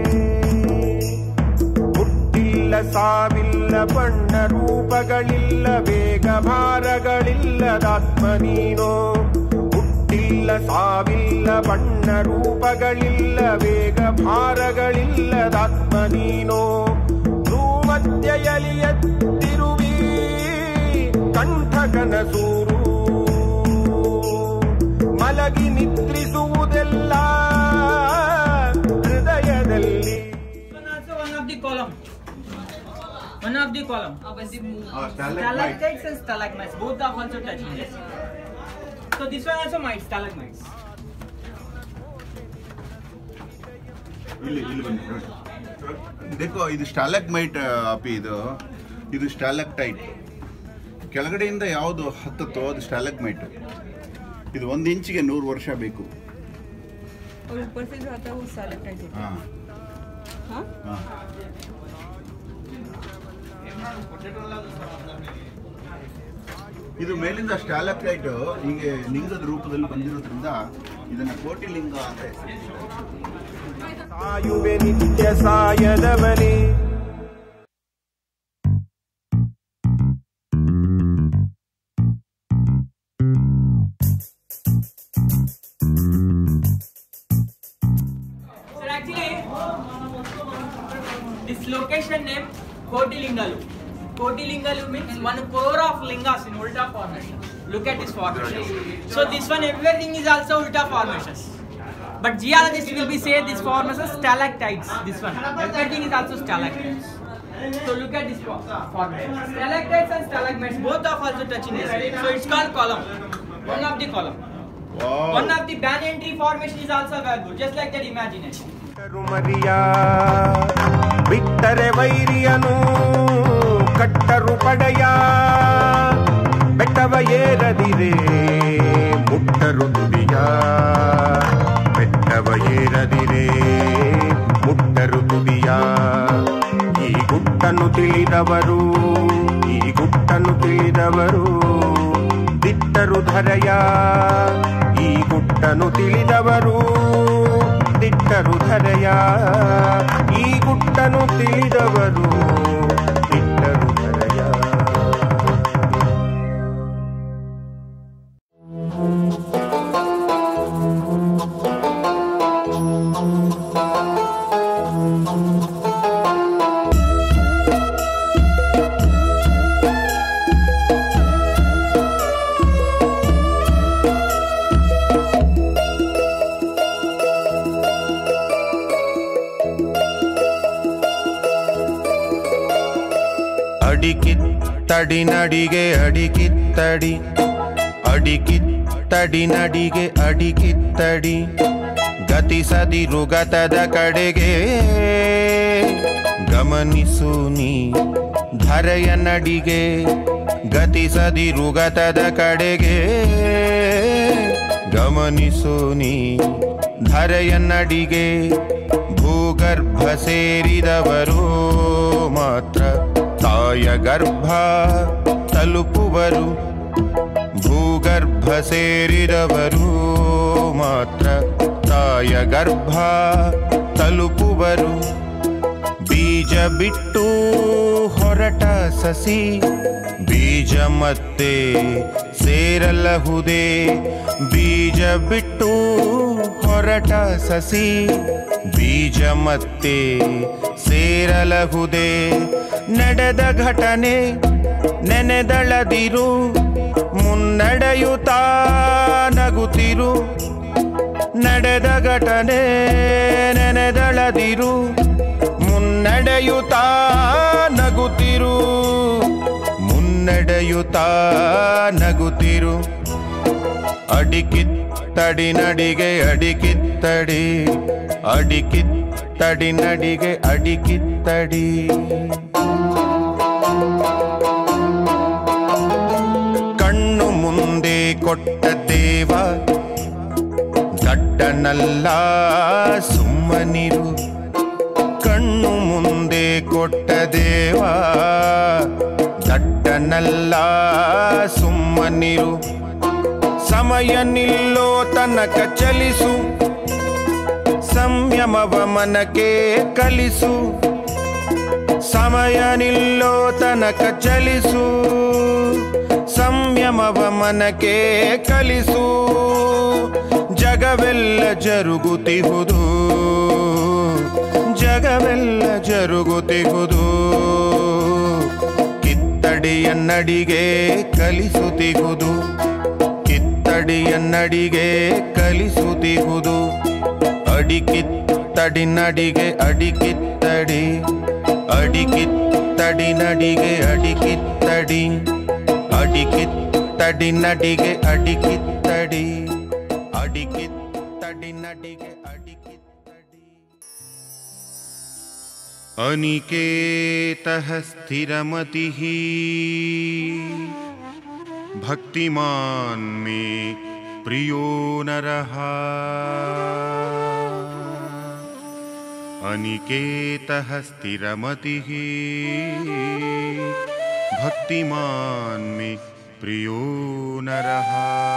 ಹುಟ್ಟಿಲ್ಲ ಸಾವಿಲ್ಲ ಬಣ್ಣ ರೂಪಗಳಿಲ್ಲ ವೇಗ ಭಾರಗಳಿಲ್ಲದಾತ್ಮ ನೀನೋ ಹುಟ್ಟಿಲ್ಲ ಸಾವಿಲ್ಲ ಬಣ್ಣ ರೂಪಗಳಿಲ್ಲ ವೇಗ ಭಾರಗಳಿಲ್ಲದಾತ್ಮ ನೀನೋ ಭೂಮಧ್ಯೆಯಲ್ಲಿ ಎತ್ತಿರುವಿ ಕಂಠ ಕನಸೂರು ಮಲಗಿ ನಿದ್ರಿಸುವುದೆಲ್ಲ ಹೃದಯದಲ್ಲಿ This one also one of the column. One of the column. ಆ stalagmite. Stalactites and stalagmites, both are also touching this. So this one also mites, stalagmites. ಇಲ್ಲಿ ಇಲ್ಲಿ ಬನ್ನಿ ದೇಖೋ ಇದು ಸ್ಟಾಲಕ್ಮೈಟ್ ಅಪಿ ಇದು ಇದು ಸ್ಟಾಲಕ್ಟೈಟ್ ಕೆಳಗಡೆಯಿಂದ ಯಾವುದು ಹತ್ತತ್ತೋ ಅದು ಸ್ಟಾಲಕ್ಮೈಟ್ ಇದು ಒಂದು ಇಂಚಿಗೆ ನೂರು ವರ್ಷ ಬೇಕು और ऊपर से जो आता है वो स्टालेक्टाइट होता ಹಾಂ है हाँ ಹಾಂ ಇದು ಮೇಲಿಂದ ಸ್ಟಾಲಕ್ಟೈಟ್ ಹೀಗೆ ಲಿಂಗದ ರೂಪದಲ್ಲಿ ಬಂದಿರೋದ್ರಿಂದ ಇದನ್ನ ಕೋಟಿ ಲಿಂಗ ಅಂತ ಹೆಸರು ಸಾಯುವೆ ನಿತ್ಯ ಸಾಯದವನೇ So actually, this location name Kotilingalu. Kotilingalu means one crore of lingas in Ulta formation. Look at this formation. So this one, everything is also Ulta formations. But geologists will be say this formations stalactites. This one, everything is also stalactites. So look at this for- formation. Stalactites and stalagmites both are also touching this. So it's called column. One of the column. One of the banyan tree formation is also available, just like that imagination. ಮರಿಯ ಬಿಟ್ಟರೆ ವೈರಿಯನು ಕಟ್ಟರು ಪಡೆಯ ಬೆಟ್ಟವ ಏರದಿರೆ ಮುಟ್ಟರು ತುದಿಯ ಬೆಟ್ಟವ ಏರದಿರೆ ಮುಟ್ಟರು ತುದಿಯ ಈ ಗುಟ್ಟನ್ನು ತಿಳಿದವರು ಈ ಗುಟ್ಟನ್ನು ತಿಳಿದವರು ದಿಟ್ಟರು ಧರೆಯ ಈ ಗುಟ್ಟನ್ನು ತಿಳಿದವರು ದಿಟ್ಟರು ಧರೆಯ ಈ ಗುಟ್ಟನ್ನು ತಿಳಿದವರು ದಿಟ್ಟರು ಧರೆಯ ಅಡಿಕಿತ್ತಡಿ ನಡಿಗೆ ಅಡಿಕಿತ್ತಡಿ ಅಡಿಕಿತ್ತಡಿ ನಡಿಗೆ ಅಡಿಕಿತ್ತಡಿ ಗತಿಸದಿರು ಗತದ ಕಡೆಗೆ ಗಮನಿಸು ನೀ ಧರೆಯ ನಡಿಗೆ ಗತಿಸದಿರು ಗತದ ಕಡೆಗೆ ಗಮನಿಸು ನೀ ಧರೆಯ ನಡಿಗೆ ಭೂಗರ್ಭ ಸೇರಿದವರು ಮಾತ್ರ ತಾಯ ಗರ್ಭ ತಲುಪುವರು ಭೂಗರ್ಭ ಸೇರಿದವರು ಮಾತ್ರ ತಾಯ ಗರ್ಭ ತಲುಪುವರು ಬೀಜ ಬಿಟ್ಟು ಹೊರಟ ಸಸಿ ಬೀಜ ಮತ್ತೆ ಸೇರಲಹುದೇ ಬೀಜ ಬಿಟ್ಟು ಹೊರ ಹೊರಟ ಸಸಿ ಬೀಜ ಮತ್ತೆ ಸೇರಲಹುದೇ ನಡೆದ ಘಟನೆ ನೆನೆದಳದಿರು ಮುನ್ನಡೆಯುತ್ತಾ ನಗುತ್ತಿರು ನಡೆದ ಘಟನೆ ನೆನೆದಳದಿರು ಮುನ್ನಡೆಯುತ್ತಾ ನಗುತ್ತಿರು ಮುನ್ನಡೆಯುತ್ತಾ ನಗುತ್ತಿರು ಅಡಿಕಿತ್ತಡಿ ನಡಿಗೆ ಅಡಿಕಿತ್ತಡಿ ಅಡಿಕಿತ್ತಡಿ ನಡಿಗೆ ಅಡಿಕಿತ್ತಡಿ ಕಣ್ಣು ಮುಂದೆ ಕೊಟ್ಟ ದೇವ ದಡ್ಡನಲ್ಲ ಸುಮ್ಮನಿರು ಕಣ್ಣು ಮುಂದೆ ಕೊಟ್ಟ ದೇವ ದಡ್ಡನಲ್ಲ ಸುಮ್ಮನಿರು ಸಮಯ ನಿಲ್ಲೋ ತನಕ ಚಲಿಸು ಸಂಯಮವ ಮನಕ್ಕೆ ಕಲಿಸು ಸಮಯ ನಿಲ್ಲೋ ತನಕ ಚಲಿಸು ಸಂಯಮವ ಮನಕ್ಕೆ ಕಲಿಸು ಜಗವೆಲ್ಲ ಜರುಗುತ್ತಿಹುದು ಜಗವೆಲ್ಲ ಜರುಗುತ್ತಿಹುದು ಕಿತ್ತಡಿಯನ್ನಡಿಗೆ ಕಲಿಸುತ್ತಿಹುದು ಕಿತ್ತಡಿಯನ್ನಡಿಗೆ ಕಲಿಸುತ್ತಿಹುದು ಅಡಿಕಿತ್ತಡಿ ನಡಿಗೆ ಅಡಿಕಿತ್ತಡಿ ಅಡಿಕಿತ್ತಡಿ ನಡಿಗೆ ಅಡಿಕಿತ್ತಡಿ ಅಡಿಕಿತ್ತಡಿ ನಡಿಗೆ ಅಡಿಕಿತ್ತಡಿ ಅಡಿಕಿತ್ತಡಿ ನಡಿಗೆ ಅಡಿಕಿತ್ತಡಿ अनिकेतः स्थिरमतिः भक्तिमान् मे प्रियो नरः अनिकेतः स्थिरमतिः भक्तिमान् मे प्रियो नरः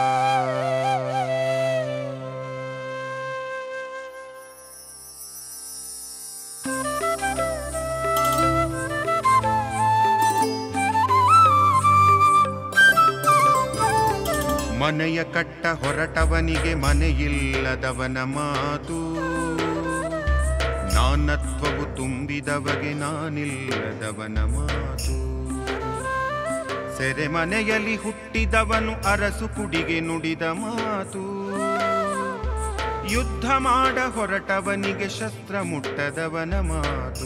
ಮನೆಯ ಕಟ್ಟ ಹೊರಟವನಿಗೆ ಮನೆಯಿಲ್ಲದವನ ಮಾತು ನಾನತ್ವವು ತುಂಬಿದವಗೆ ನಾನಿಲ್ಲದವನ ಮಾತು ಸೆರೆಮನೆಯಲ್ಲಿ ಹುಟ್ಟಿದವನು ಅರಸು ಕುಡಿಗೆ ನುಡಿದ ಮಾತು ಯುದ್ಧ ಮಾಡ ಹೊರಟವನಿಗೆ ಶಸ್ತ್ರ ಮುಟ್ಟದವನ ಮಾತು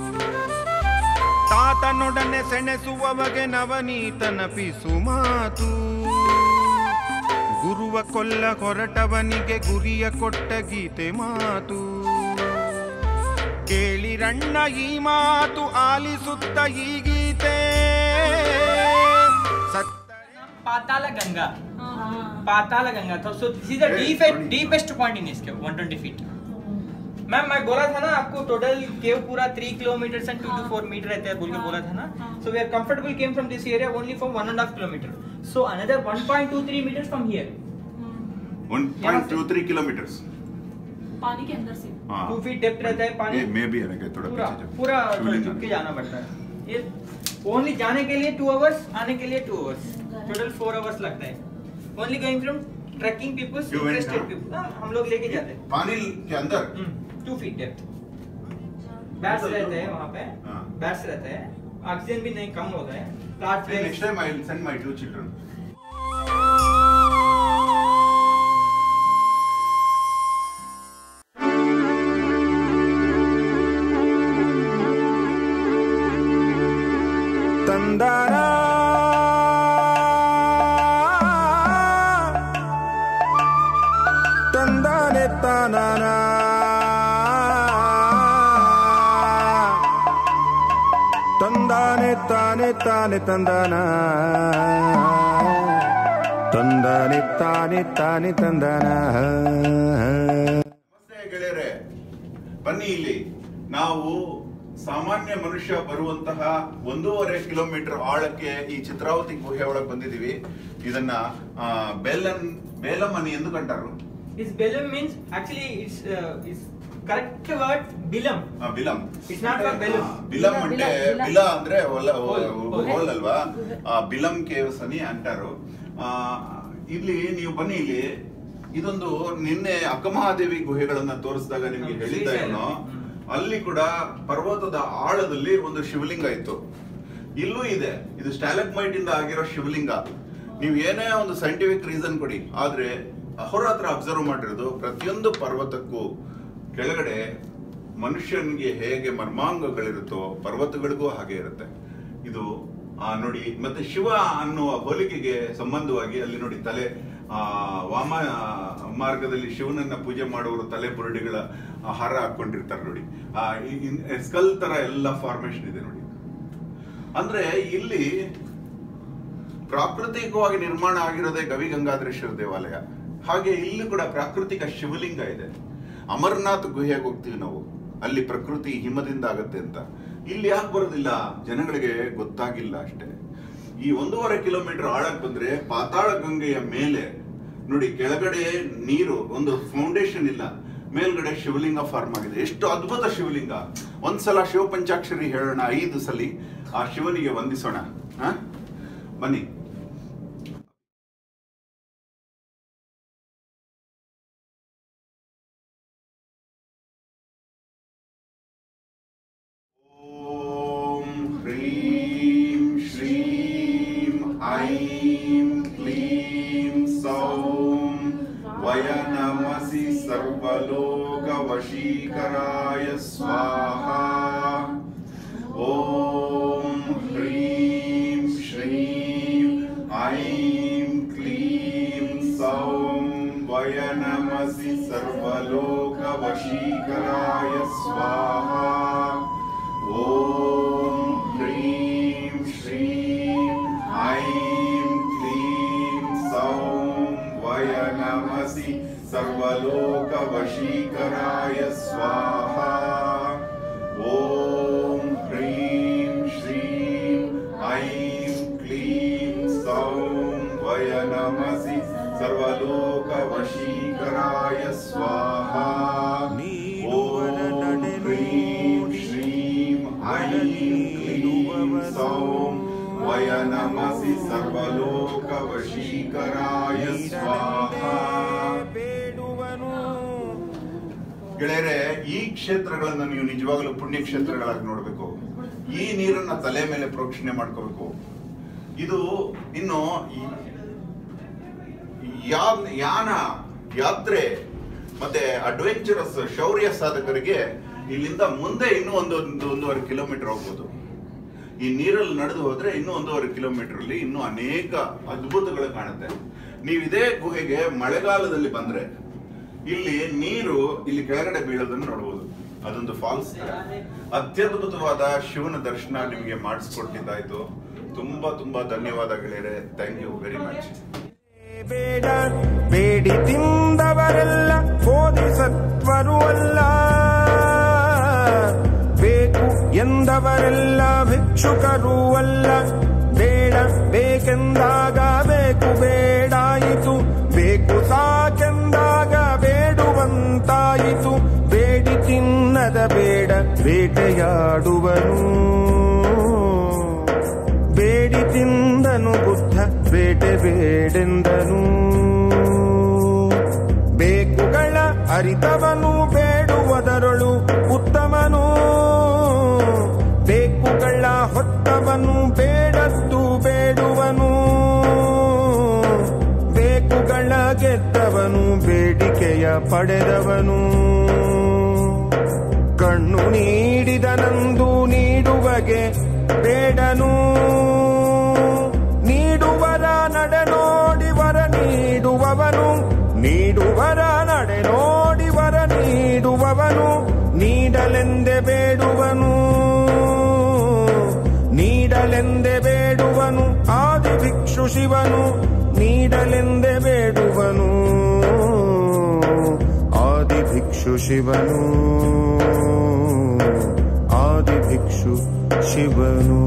ತಾತನೊಡನೆ ಸೆಣೆಸುವವಗೆ ನವನೀತನ ಪಿಸು ಮಾತು ಗುರುವ ಕೊಲ್ಲ ಹೊರಟವನಿಗೆ ಗುರಿಯ ಕೊಟ್ಟ ಗೀತೆ ಮಾತು ಕೇಳಿರಣ್ಣ ಈ ಮಾತು ಆಲಿಸುತ್ತ ಈ ಗೀತೆ ಸತ್ತ पाताल गंगा पाताल गंगा था so this is the deepest deepest point in इसके 120 फीट मैम मैं बोला था ना आपको टोटल केव पूरा three kilometre and two two four metre रहता है बोल के बोला था ना so we are comfortable came from this area only for one and half kilometre so another 1.23 metres from here one point two three kilometres पानी के अंदर से टू फीट डेप्थ रहता है पानी मे बी है थोड़ा पूरा पीछे जाओ। पूरा शिवलिंग झुक के है। जाना पड़ता है ये ओनली जाने के लिए टू आवर्स आने के लिए two hours total four hours लगता है only going from trekking peoples You went interested down? People हम लोग लेके जाते हैं पानी के अंदर टू फीट डेप्थ बैट्स रहते हैं वहाँ पे हाँ। बैट्स रहते हैं ऑक्सीजन भी नहीं कम होता है plants next time I will send my two children ತಂದಾನ ತಂದಾನೆ ತಾನಾನ ತಂದಾನೆ ತಾನೆ ತಾನೆ ತಂದಾನ ತಂದಾನೆ ತಾನೆ ತಾನೆ ತಂದಾನ ನಮಸ್ತೆ ಗೆಳೆಯರೆ ಬನ್ನಿ ಇಲ್ಲಿ ನಾವು ಸಾಮಾನ್ಯ ಮನುಷ್ಯ ಬರುವಂತಹ ಒಂದೂವರೆ ಕಿಲೋಮೀಟರ್ ಆಳಕ್ಕೆ ಈ ಚಿತ್ರಾವತಿ ಗುಹೆ ಒಳಗೆ ಬಂದಿದೀವಿ ಇದನ್ನ ಆ, ಬೇಲನ್ ಬೇಲಮನಿ ಎಂದು ಕಂಡರು This Belum means actually it's uh, it's correct word Bilam. ಆ, ಬಿಲಂ It's not for Belum. ಆ, ಬಿಲಂ అంటే ಬಿಲ- ಬಿಲ ಅಂದ್ರೆ ಒಲ್ಲ ಹೋಲ್. ಹೋಲ್ ಅಲ್ವಾ ಆ, ಬಿಲಂ ಕೇವ್ಸ್ అని అంటారు ಆ, ಇಲ್ಲಿ ನೀವು ಬನ್ನಿ ಇಲ್ಲಿ ಇದೊಂದು ನಿನ್ನೆ ಅಕ್ಕಮಹಾದೇವಿ ಗುಹೆಗಳನ್ನ ತೋರಿಸಿದಾಗ ನಿಮ್ಗೆ ಹ್ಮ್, ಹೇಳಿದ್ದ ಶ್ರೀಶೈಲ. ಏನೋ ಹ್ಮ್. ಅಲ್ಲಿ ಕೂಡ ಪರ್ವತದ ಆಳದಲ್ಲಿ ಒಂದು ಶಿವಲಿಂಗ ಇತ್ತು ಇಲ್ಲೂ ಇದೆ ಇದು ಸ್ಟಾಲಕ್ಮೈಟ್ ಇಂದ ಆಗಿರೋ ಶಿವಲಿಂಗ ನೀವು ಏನೇ ಒಂದು ಸೈಂಟಿಫಿಕ್ ರೀಸನ್ ಕೊಡಿ ಆದ್ರೆ ಅಹೋರಾತ್ರ ಅಬ್ಸರ್ವ್ ಮಾಡಿರೋದು ಪ್ರತಿಯೊಂದು ಪರ್ವತಕ್ಕೂ ಕೆಳಗಡೆ ಮನುಷ್ಯನಿಗೆ ಹೇಗೆ ಮರ್ಮಾಂಗಗಳಿರುತ್ತೋ ಪರ್ವತಗಳಿಗೂ ಹಾಗೆ ಇರುತ್ತೆ ಇದು ಆ ನೋಡಿ ಮತ್ತೆ ಶಿವ ಅನ್ನುವ ಹೋಲಿಕೆಗೆ ಸಂಬಂಧವಾಗಿ ಅಲ್ಲಿ ನೋಡಿ ತಲೆ ಆ ವಾಮ ಮಾರ್ಗದಲ್ಲಿ ಶಿವನನ್ನ ಪೂಜೆ ಮಾಡುವವರು ತಲೆ ಬುರುಡಿಗಳ ಆ, ಹಾರ ಹಾಕೊಂಡಿರ್ತಾರೆ ನೋಡಿ ಆ ಸ್ಕಲ್ ತರ ಎಲ್ಲ ಫಾರ್ಮೇಶನ್ ಇದೆ ನೋಡಿ ಅಂದ್ರೆ ಇಲ್ಲಿ ಪ್ರಾಕೃತಿಕವಾಗಿ ನಿರ್ಮಾಣ ಆಗಿರೋದೇ ಗವಿಗಂಗಾಧರೇಶ್ವರ ದೇವಾಲಯ ಹಾಗೆ ಇಲ್ಲಿ ಕೂಡ ಪ್ರಾಕೃತಿಕ ಶಿವಲಿಂಗ ಇದೆ ಅಮರನಾಥ್ ಗುಹೆಗೆ ಹೋಗ್ತೀವಿ ನಾವು ಅಲ್ಲಿ ಪ್ರಕೃತಿ ಹಿಮದಿಂದ ಆಗತ್ತೆ ಅಂತ ಇಲ್ಲಿ ಯಾಕೆ ಬರೋದಿಲ್ಲ ಜನಗಳಿಗೆ ಗೊತ್ತಾಗಿಲ್ಲ ಅಷ್ಟೇ ಈ ಒಂದೂವರೆ ಕಿಲೋಮೀಟರ್ ಆಳಕ್ಕೆ ಬಂದ್ರೆ ಪಾತಾಳ ಗಂಗೆಯ ಮೇಲೆ ನೋಡಿ ಕೆಳಗಡೆ ನೀರು ಒಂದು ಫೌಂಡೇಶನ್ ಇಲ್ಲ ಮೇಲ್ಗಡೆ ಶಿವಲಿಂಗ ಫಾರ್ಮ್ ಆಗಿದೆ ಎಷ್ಟು ಅದ್ಭುತ ಶಿವಲಿಂಗ ಒಂದ್ಸಲ ಶಿವ ಪಂಚಾಕ್ಷರಿ ಹೇಳೋಣ ಐದು ಸಲಿ ಆ ಶಿವನಿಗೆ ವಂದಿಸೋಣ ಹ? ಬನ್ನಿ ಓಂ ಹ್ರೀಂ ಶ್ರೀಂ ಐಂ ಕ್ಲೀಂ ಸೌಂ ವಯ ನಮಸಿ ಸರ್ವಲೋಕ ವಶೀಕರಾಯ ಸ್ವಾಹ ಓಂ ಹ್ರೀಂ ಶ್ರೀಂ ಐಂ ಕ್ಲೀಂ ಸೌಂ ವಯ ನಮಸಿ ಸರ್ವಲೋಕ ವಶೀಕರಾಯ ಸ್ವಾಹ ಓಂ ಹ್ರೀಂ ಶ್ರೀಂ ಐಂ ಕ್ಲೀಂ ಸೌಂ ವಯ ನಮಸಿ ಸರ್ವಲೋಕ ವಶೀಕರಾಯ ಸ್ವಾಹ ಓಂ ಹ್ರೀಂ ಶ್ರೀಂ ಐಂ ಕ್ಲೀಂ ಸೌಂ ವಯ ನಮಸಿ ಸರ್ವಲೋಕ ವಶೀಕರಾಯ ಸ್ವಾಹ ಓಂ ಹ್ರೀಂ ಶ್ರೀಂ ಐಂ ಕ್ಲೀಂ ಸೌಂ ವಯ ನಮಸಿ ಸರ್ವಲೋಕ ವಶೀಕರಾಯ ಸ್ವಾಹ ಗೆಳೆಯರೆ ಈ ಕ್ಷೇತ್ರಗಳನ್ನ ನೀವು ನಿಜವಾಗ್ಲೂ ಪುಣ್ಯ ಕ್ಷೇತ್ರಗಳಾಗಿ ನೋಡ್ಬೇಕು ಈ ನೀರನ್ನ ತಲೆ ಮೇಲೆ ಪ್ರೋಕ್ಷಣೆ ಮಾಡ್ಕೋಬೇಕು ಇದು ಇನ್ನು ಈ- ಯಾ- ಯಾನ ಯಾತ್ರೆ ಮತ್ತೆ ಅಡ್ವೆಂಚರಸ್ ಶೌರ್ಯ ಸಾಧಕರಿಗೆ ಇಲ್ಲಿಂದ ಮುಂದೆ ಇನ್ನೂ ಒಂದು ಒಂದು ಒಂದೂವರೆ ಕಿಲೋಮೀಟರ್ ಹೋಗ್ಬೋದು ಈ ನೀರಲ್ಲಿ ನಡೆದು ಹೋದ್ರೆ ಇನ್ನೂ ಒಂದೂವರೆ ಕಿಲೋಮೀಟರ್ ಅಲ್ಲಿ ಇನ್ನೂ ಅನೇಕ ಅದ್ಭುತಗಳು ಕಾಣುತ್ತೆ ನೀವು ಇದೇ ಗುಹೆಗೆ ಮಳೆಗಾಲದಲ್ಲಿ ಬಂದ್ರೆ ಇಲ್ಲಿ ನೀರು ಇಲ್ಲಿ ಕೆಳಗಡೆ ಬೀಳೋದನ್ನು ನೋಡಬಹುದು ಅದೊಂದು ಫಾಲ್ಸ್ ಅತ್ಯದ್ಭುತವಾದ ಶಿವನ ದರ್ಶನ ನಿಮಗೆ ಮಾಡಿಸ್ಕೊಟ್ಟಿದ್ದಾಯ್ತು ತುಂಬಾ ತುಂಬಾ ಧನ್ಯವಾದ ಗೆಳೆಯರೆ ಥ್ಯಾಂಕ್ ಯು ವೆರಿ ಮಚ್ ಬೇಡ ಬೇಡಿ ತಿಂದವರೆಲ್ಲ ಬೋಧಿಸತ್ವರು ಅಲ್ಲ ಬೇಕು ಎಂದವರೆಲ್ಲ ಭಿಕ್ಷುಕರೂ ಅಲ್ಲ ಬೇಡ ಬೇಕೆಂದಾಗ ಬೇಕು ಬೇಡಾಯಿತು ಬೇಕು ಸಾಕೆಂದಾಗ ಬೇಡುವಂತಾಯಿತು ಬೇಡಿ ತಿನ್ನದ ಬೇಡ ಬೇಟೆಯಾಡುವನು ಬೇಡಿ ತಿಂದನು ಬುದ್ಧ ಬೇಟೆ ಬೇಡೆಂದನು ಬೇಕುಗಳ ಅರಿತವನು ಬೇಡುವುದರಳು ಉತ್ತಮನು ಬೇಕುಗಳ ಹೊತ್ತವನು ಬೇಡದ್ದು ಬೇಡುವನು ಬೇಕುಗಳ ಗೆದ್ದವನು ಬೇಡಿಕೆಯ ಪಡೆದವನು ಕಣ್ಣು ನೀಡಿದನಂದು ನೀಡುವಗೆ ಬೇಡನು ನೀಡುವರ ನಡೆ ನೋಡಿ ವರ ನೀಡುವವನು ನೀಡುವರ ನಡೆ ನೋಡಿ ವರ ನೀಡುವವನು ನೀಡಲೆಂದೆ ಬೇಡುವನು ನೀಡಲೆಂದೆ ಬೇಡುವನು ಆದಿ ಭಿಕ್ಷು ಶಿವನು ನೀಡಲೆಂದೆ ಬೇಡುವನು ಆದಿ ಭಿಕ್ಷು ಶಿವನು ಆದಿ ಭಿಕ್ಷು ಶಿವನು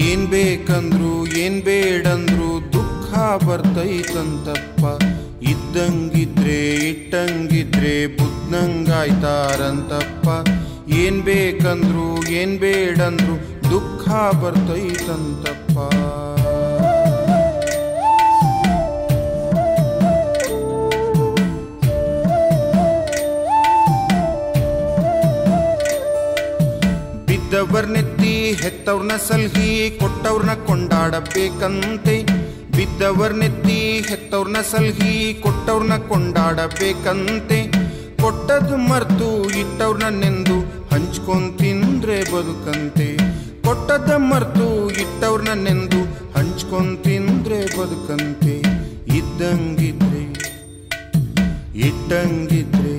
ಏನ್ ಬೇಕಂದ್ರು ಏನ್ ಬೇಡಂದ್ರು ದುಃಖ ಬರ್ತೈತಂತಪ್ಪ ಇದ್ದಂಗಿದ್ರೆ ಇಟ್ಟಂಗಿದ್ರೆ ಬುದ್ಧಂಗಾಯ್ತಾರಂತಪ್ಪ ಏನ್ ಬೇಕಂದ್ರು ಏನ್ ಬೇಡಂದ್ರು ದುಃಖ ಬರ್ತೈತಂತಪ್ಪ ಬಿದ್ದವರ್ನೆತ್ತಿ ಹೆತ್ತವ್ರನ್ನ ಸಲ್ಹಿ ಕೊಟ್ಟವ್ರನ್ನ ಕೊಂಡಾಡಬೇಕಂತೆ ಬಿದ್ದವರ್ನೆತ್ತಿ ಹೆತ್ತವ್ರನ್ನ ಸಲ್ಹಿ ಕೊಟ್ಟವ್ರನ್ನ ಕೊಂಡಾಡಬೇಕಂತೆ ಕೊಟ್ಟದ್ದು ಮರ್ತು ಇಟ್ಟವ್ರನ್ನ ನೆಂದು ಹಂಚ್ಕೊಂಡ್ ತಿಂದ್ರೆ ಬದುಕಂತೆ ಕೊಟ್ಟದ್ದ ಮರ್ತು ಇಟ್ಟವ್ರನ್ನ ನೆಂದು ಹಂಚ್ಕೊಂಡ್ ತಿಂದ್ರೆ ಬದುಕಂತೆ ಇದ್ದಂಗಿದ್ರೆ ಇಟ್ಟಂಗಿದ್ರೆ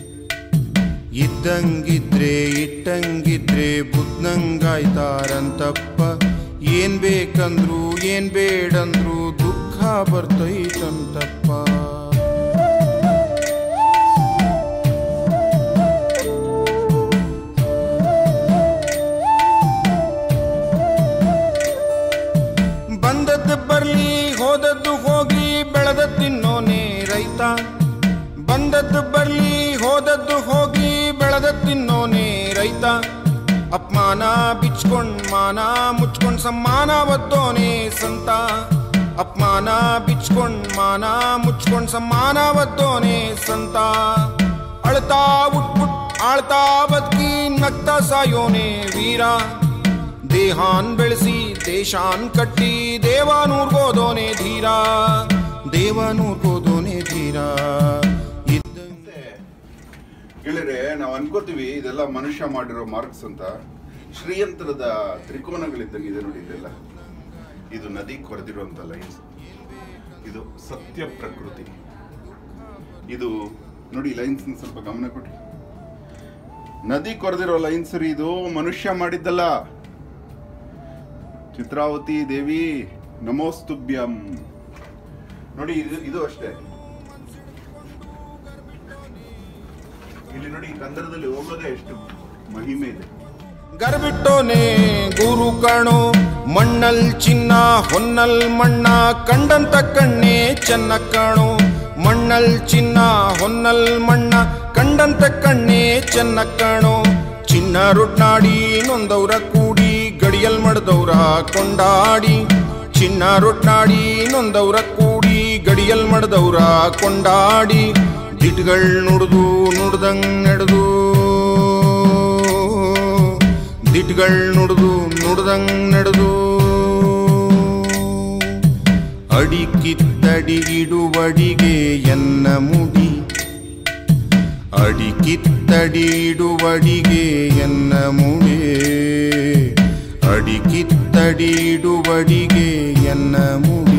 ಇದ್ದಂಗಿದ್ರೆ ಇಟ್ಟಂಗಿದ್ರೆ ಬುದ್ಧಂಗಾಯ್ತಾರಂತಪ್ಪ ಏನ್ ಬೇಕಂದ್ರು ಏನ್ ಬೇಡಂದ್ರು ದುಃಖ ಬರ್ತೈತಂತಪ್ಪ ಬಂದದ್ದು ಬರ್ಲಿ ಹೋದದ್ದು ಹೋಗಿ ಬೆಳೆದ ತಿನ್ನೋನೇ ರೈತ ಬಂದದ್ದು ಬರ್ಲಿ ಹೋದದ್ದು ಹೋಗಿ ಬೆಳೆದ ತಿನ್ನೋನೇ ರೈತ ಅಪಮಾನ ಬಿಚ್ಕೊಂಡ್ ಮಾನ ಮುಚ್ಕೊಂಡ್ ಸಮ್ಮಾನ ಒದ್ದೋನೇ ಸಂತ ಅಪಮಾನ ಬಿಚ್ಕೊಂಡ್ ಮಾನ ಮುಚ್ಕೊಂಡ್ ಸಮ್ಮಾನ ಒದ್ದೋನೇ ಸಂತ ಅಳ್ತಾ ಉಟ್ಬಿಟ್ ಆಳ್ತಾ ಬದುಕಿ ನಗ್ತಾ ಸಾಯೋನೇ ವೀರ ದೇಹಾನ್ ಬೆಳೆಸಿ ದೇಶಾನ್ ಕಟ್ಟಿ ದೇವಾನೂರ್ಗೋದೋನೆ ಧೀರ ದೇವಾನೂರ್ಗೋದೋನೆ ಧೀರ ಇದ್ದಂತೆ ಗೆಳೆಯರೆ ನಾವು ಅನ್ಕೋತೀವಿ ಇದೆಲ್ಲ ಮನುಷ್ಯ ಮಾಡಿರೋ ಮಾರ್ಕ್ಸ್ ಅಂತ ಶ್ರೀಯಂತ್ರದ ತ್ರಿಕೋನಗಳಿದ್ದಂಗಿದೆ ನೋಡಿ ಇದೆಲ್ಲ ಇದು ನದಿ ಕೊರೆದಿರುವಂತ ಲೈನ್ಸ್ ಇದು ಸತ್ಯ ಪ್ರಕೃತಿ ಇದು ನೋಡಿ ಲೈನ್ಸ್ ಸ್ವಲ್ಪ ಗಮನ ಕೊಡಿ ನದಿ ಕೊರೆದಿರೋ ಲೈನ್ಸ್ ರೀ ಇದು ಮನುಷ್ಯ ಮಾಡಿದ್ದಲ್ಲ ಚಿತ್ರಾವತಿ ದೇವಿ ನಮೋಸ್ತುಭ್ಯಂ ನೋಡಿ ಇದು ಇದು ಅಷ್ಟೇ ಇಲ್ಲಿ ನೋಡಿ ಕಂದರದಲ್ಲಿ ಹೋಗೋದೇ ಎಷ್ಟು ಮಹಿಮೆ ಇದೆ ಗರ್ಬಿಟ್ಟೋನೆ ಗುರು ಕಣೋ ಮಣ್ಣಲ್ ಚಿನ್ನ ಹೊನ್ನಲ್ ಮಣ್ಣ ಕಂಡಂತ ಕಣ್ಣೆ ಚೆನ್ನ ಕಾಣೋ ಮಣ್ಣಲ್ ಚಿನ್ನ ಹೊನ್ನಲ್ ಮಣ್ಣ ಕಂಡಂತ ಕಣ್ಣೆ ಚೆನ್ನ ಕಾಣೋ ಚಿನ್ನ ರೊಟ್ನಾಡಿ ನೊಂದವ್ರ ಕೂಡಿ ಗಡಿಯಲ್ ಮಡ್ದವ್ರ ಕೊಂಡಾಡಿ ಚಿನ್ನ ರೊಟ್ನಾಡಿ ನೊಂದವ್ರ ಕೂಡಿ ಗಡಿಯಲ್ ಮಡ್ದವ್ರ ಕೊಂಡಾಡಿ ದಿಟ್ಗಳ್ ನುಡ್ದು ನುಡ್ದಂಗ್ ನಡೆದು ದಿಟ್ಗಳ್ ನುಡ್ದು ನುಡ್ದಂಗ್ ನಡೆದು ಅಡಿಕಿತ್ತಡಿಗಿಡುವಡಿಗೆ ಎನ್ನ ಮುಡಿ ಅಡಿಕಿತ್ತಡಿಡುವಡಿಗೆ ಎನ್ನ ಮುಡಿ ಅಡಿಕಿತ್ತಡಿಡುವಡಿಗೆ ಎನ್ನ ಮುಡಿ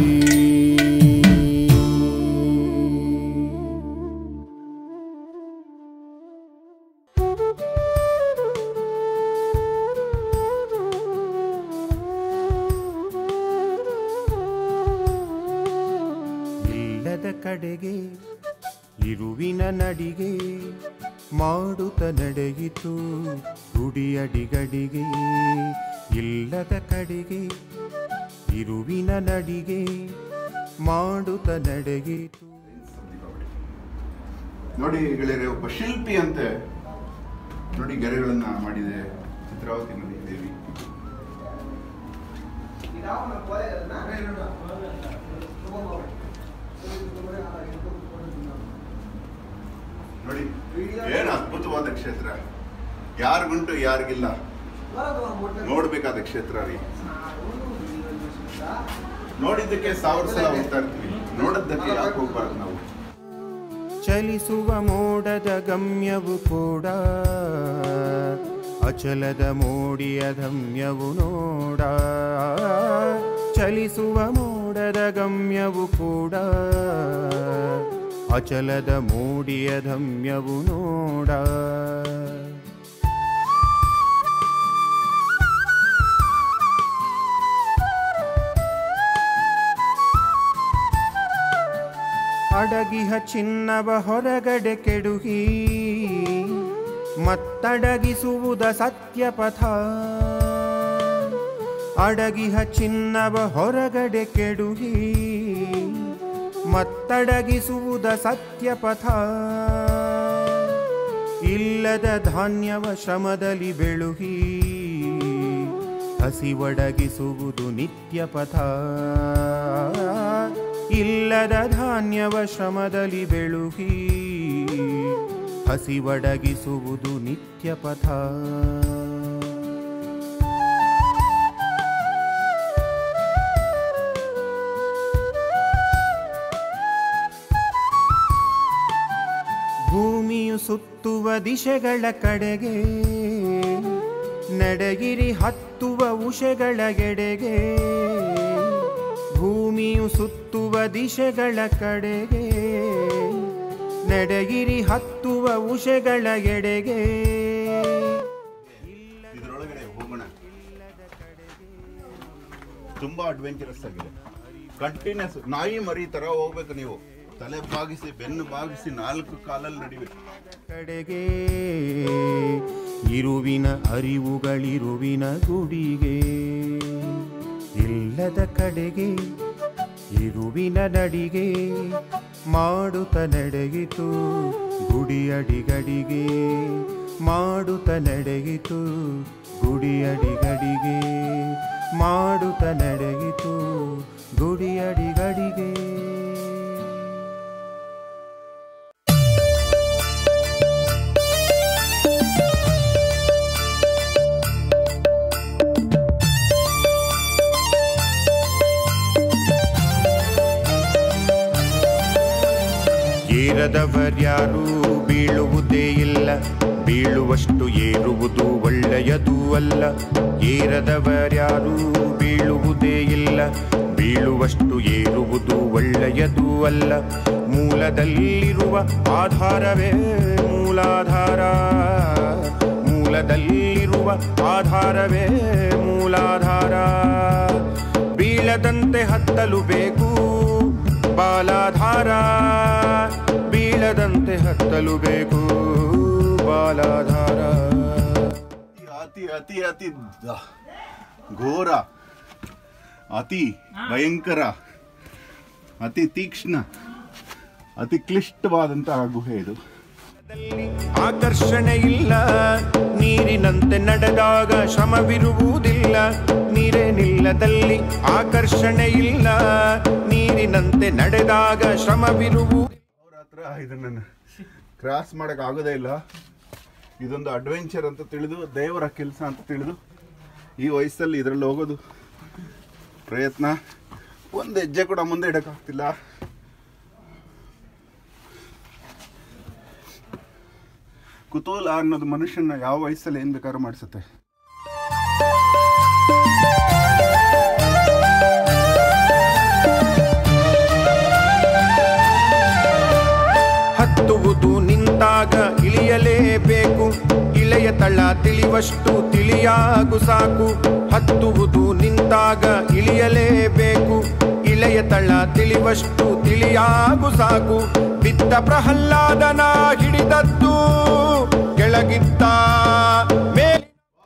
ಇಲ್ಲದ ಕಡೆಗೆ ಇರುವಿನ ನಡಿಗೆ ಮಾಡುತ್ತ ನಡೆಯಿತು ರುಡಿಯಡಿಗಡಿಗೆ ಇಲ್ಲದ ಕಡೆಗೆ ಇರುವಿನ ನಡಿಗೆ ಮಾಡುತ್ತ ನಡೆಯಿತು ನೋಡಿ ಗೆಳೆಯರೆ ಒಬ್ಬ ಶಿಲ್ಪಿ ಅಂತೆ ನೋಡಿ ಗೆರೆಗಳನ್ನ ಮಾಡಿದೆ ಚಿತ್ರಾವತಿ ನದಿ ದೇವಿ ನೋಡಿ ಏನು ಅದ್ಭುತವಾದ ಕ್ಷೇತ್ರ ಯಾರಿಗುಂಟು ಯಾರಿಗಿಲ್ಲ ನೋಡ್ಬೇಕಾದ ಕ್ಷೇತ್ರ ರೀ ನೋಡಿದ್ದಕ್ಕೆ ಸಾವಿರ ಸಲ ಹೋಗ್ತಾ ಇರ್ತೀವಿ ನೋಡದ್ದಕ್ಕೆ ಯಾಕೆ ಹೋಗ್ಬಾರ್ದು ನಾವು ಚಲಿಸುವ ಮೋಡದ ಗಮ್ಯವು ಕೂಡ ಅಚಲದ ಮೋಡಿಯ ಧಮ್ಯವು ನೋಡ ಚಲಿಸುವ ಮೋಡದ ಗಮ್ಯವು ಕೂಡ ಅಚಲದ ಮೋಡಿಯ ಧಮ್ಯವು ನೋಡ ಅಡಗಿಹ ಚಿನ್ನವ ಹೊರಗಡೆ ಕೆಡುಹಿ ಮತ್ತಡಗಿಸುವುದ ಸತ್ಯಪಥ ಅಡಗಿಹ ಚಿನ್ನವ ಹೊರಗಡೆ ಕೆಡುಹಿ ಮತ್ತಡಗಿಸುವುದ ಸತ್ಯಪಥ ಇಲ್ಲದ ಧಾನ್ಯವ ಶ್ರಮದಲ್ಲಿ ಬೆಳುಹಿ ಹಸಿವಡಗಿಸುವುದು ನಿತ್ಯ ಪಥ ಇಲ್ಲದ ಧಾನ್ಯವ ಶ್ರಮದಲ್ಲಿ ಬೆಳುಹಿ ಹಸಿವಡಗಿಸುವುದು ನಿತ್ಯ ಪಥ ಭೂಮಿಯು ಸುತ್ತುವ ದಿಶೆಗಳ ಕಡೆಗೆ ನಡೆಗಿರಿ ಹತ್ತುವ ಉಷೆಗಳ ಎಡೆಗೆ ಭೂಮಿಯು ಸುತ್ತುವ ದಿಶೆಗಳ ಕಡೆಗೆ ನಡೆಗಿರಿ ಹತ್ತುವ ಉಷೆಗಳ ಎಡೆಗೆ ಇದರೊಳಗಡೆ ಹೋಗೋಣ ತುಂಬಾ ಅಡ್ವೆಂಚರಸ್ ಆಗಿದೆ ಕಂಟಿನ್ಯೂಸ್ ನಾಯಿ ಮರಿ ತರ ಹೋಗ್ಬೇಕು ನೀವು ತಲೆ ಬಾಗಿಸಿ ಬೆನ್ನು ಬಾಗಿಸಿ ನಾಲ್ಕು ಕಾಲಲ್ಲಿ ನಡಿಬೇಕು ಕಡೆಗೆ ಇರುವಿನ ಅರಿವುಗಳಿರುವಿನ ಗುಡಿಗೆ ಇಲ್ಲದ ಕಡೆಗೆ ಇರುವಿನ ನಡಿಗೆ ಮಾಡುತ್ತ ನಡೆಯಿತು ಗುಡಿಯಡಿಗಡಿಗೆ ಮಾಡುತ್ತ ನಡೆಯಿತು ಗುಡಿಯಡಿಗಡಿಗೆ ಮಾಡುತ್ತ ನಡೆಯಿತು ಗುಡಿಯಡಿಗಡಿಗೆ ಏರದವರ್ಯಾರೂ ಬೀಳುವುದೇ ಇಲ್ಲ ಬೀಳುವಷ್ಟು ಏರುವುದು ಒಳ್ಳೆಯದೂ ಅಲ್ಲ ಏರದವರ್ಯಾರೂ ಬೀಳುವುದೇ ಇಲ್ಲ ಬೀಳುವಷ್ಟು ಏರುವುದು ಒಳ್ಳೆಯದೂ ಅಲ್ಲ ಮೂಲದಲ್ಲಿರುವ ಆಧಾರವೇ ಮೂಲಾಧಾರ ಮೂಲದಲ್ಲಿರುವ ಆಧಾರವೇ ಮೂಲಾಧಾರ ಬೀಳದಂತೆ ಹತ್ತಲು ಬೇಕು ಬಾಲಾಧಾರ ಬೀಳದಂತೆ ಹತ್ತಲು ಬೇಕು ಬಾಲಾಧಾರ ಅತಿ ಅತಿ ಅತಿ ದ- ಘೋರ ಅತಿ ಭಯಂಕರ ಅತಿ ತೀಕ್ಷ್ಣ ಅತಿ ಕ್ಲಿಷ್ಟವಾದಂತಹ ಗುಹೆ ಇದು ಆಕರ್ಷಣೆ ಇಲ್ಲ ನೀರಿನಂತೆ ನಡೆದಾಗ ಶ್ರಮವಿರುವುದಿಲ್ಲ ನೀರೇ ನಿಲ್ಲದಲ್ಲಿ ಆಕರ್ಷಣೆ ಇಲ್ಲ ನೀರಿನಂತೆ ನಡೆದಾಗ ಶ್ರಮವಿರುವು ಅವ್ರ ಹತ್ರ ಇದನ್ನ ಕ್ರಾಸ್ ಮಾಡಕ್ ಆಗೋದೇ ಇಲ್ಲ ಇದೊಂದು ಅಡ್ವೆಂಚರ್ ಅಂತ ತಿಳಿದು ದೇವರ ಕೆಲಸ ಅಂತ ತಿಳಿದು ಈ ವಯಸ್ಸಲ್ಲಿ ಇದರಲ್ಲಿ ಹೋಗೋದು ಪ್ರಯತ್ನ ಒಂದು ಹೆಜ್ಜೆ ಕೂಡ ಮುಂದೆ ಇಡಕ್ಕಾಗ್ತಿಲ್ಲ ಕುತೂಹಲ ಅನ್ನೋದು ಮನುಷ್ಯನ ಯಾವ ವಯಸ್ಸಲ್ಲಿ ಏನ್ ಬೇಕಾದ್ರೂ ಮಾಡಿಸುತ್ತೆ ಹತ್ತುವುದು ನಿಂತಾಗ ಇಳಿಯಲೇಬೇಕು ಇಳೆಯ ತಳ ತಿಳಿವಷ್ಟು ತಿಳಿಯಾಗು ಸಾಕು ಹತ್ತುವುದು ನಿಂತಾಗ ಇಳಿಯಲೇಬೇಕು ಇಳೆಯ ತಳ ತಿಳಿವಷ್ಟು ತಿಳಿಯಾಗು ಸಾಕು ಬಿದ್ದ ಪ್ರಹ್ಲಾದನ ಹಿಡಿದದ್ದು ಕೆಳಗಿದ್ದ ಮೇಲೆ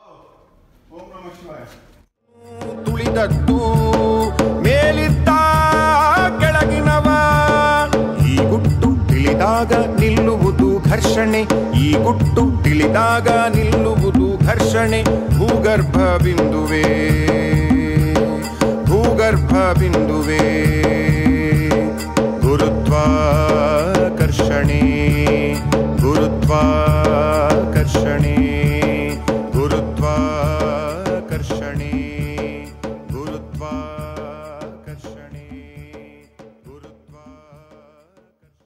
ತುಳಿದದ್ದು ಮೇಲಿದ್ದ ಕೆಳಗಿನವ ಈ ಗುಟ್ಟು ತಿಳಿದಾಗ ನಿಲ್ಲುವುದು ಘರ್ಷಣೆ ಈ ಗುಟ್ಟು ತಿಳಿದಾಗ ನಿಲ್ಲುವುದು ಘರ್ಷಣೆ ಭೂಗರ್ಭ ಬಿಂದುವೆ ಭೂಗರ್ಭ ಬಿಂದುವೆ ಗುರುತ್ವಾಕರ್ಷಣೆ ಗುರುತ್ವಾಕರ್ಷಣೆ ಗುರುತ್ವಾಕರ್ಷಣೆ ಗುರುತ್ವಾಕರ್ಷಣೆ ಗುರುತ್ವಾಕರ್ಷಣೆ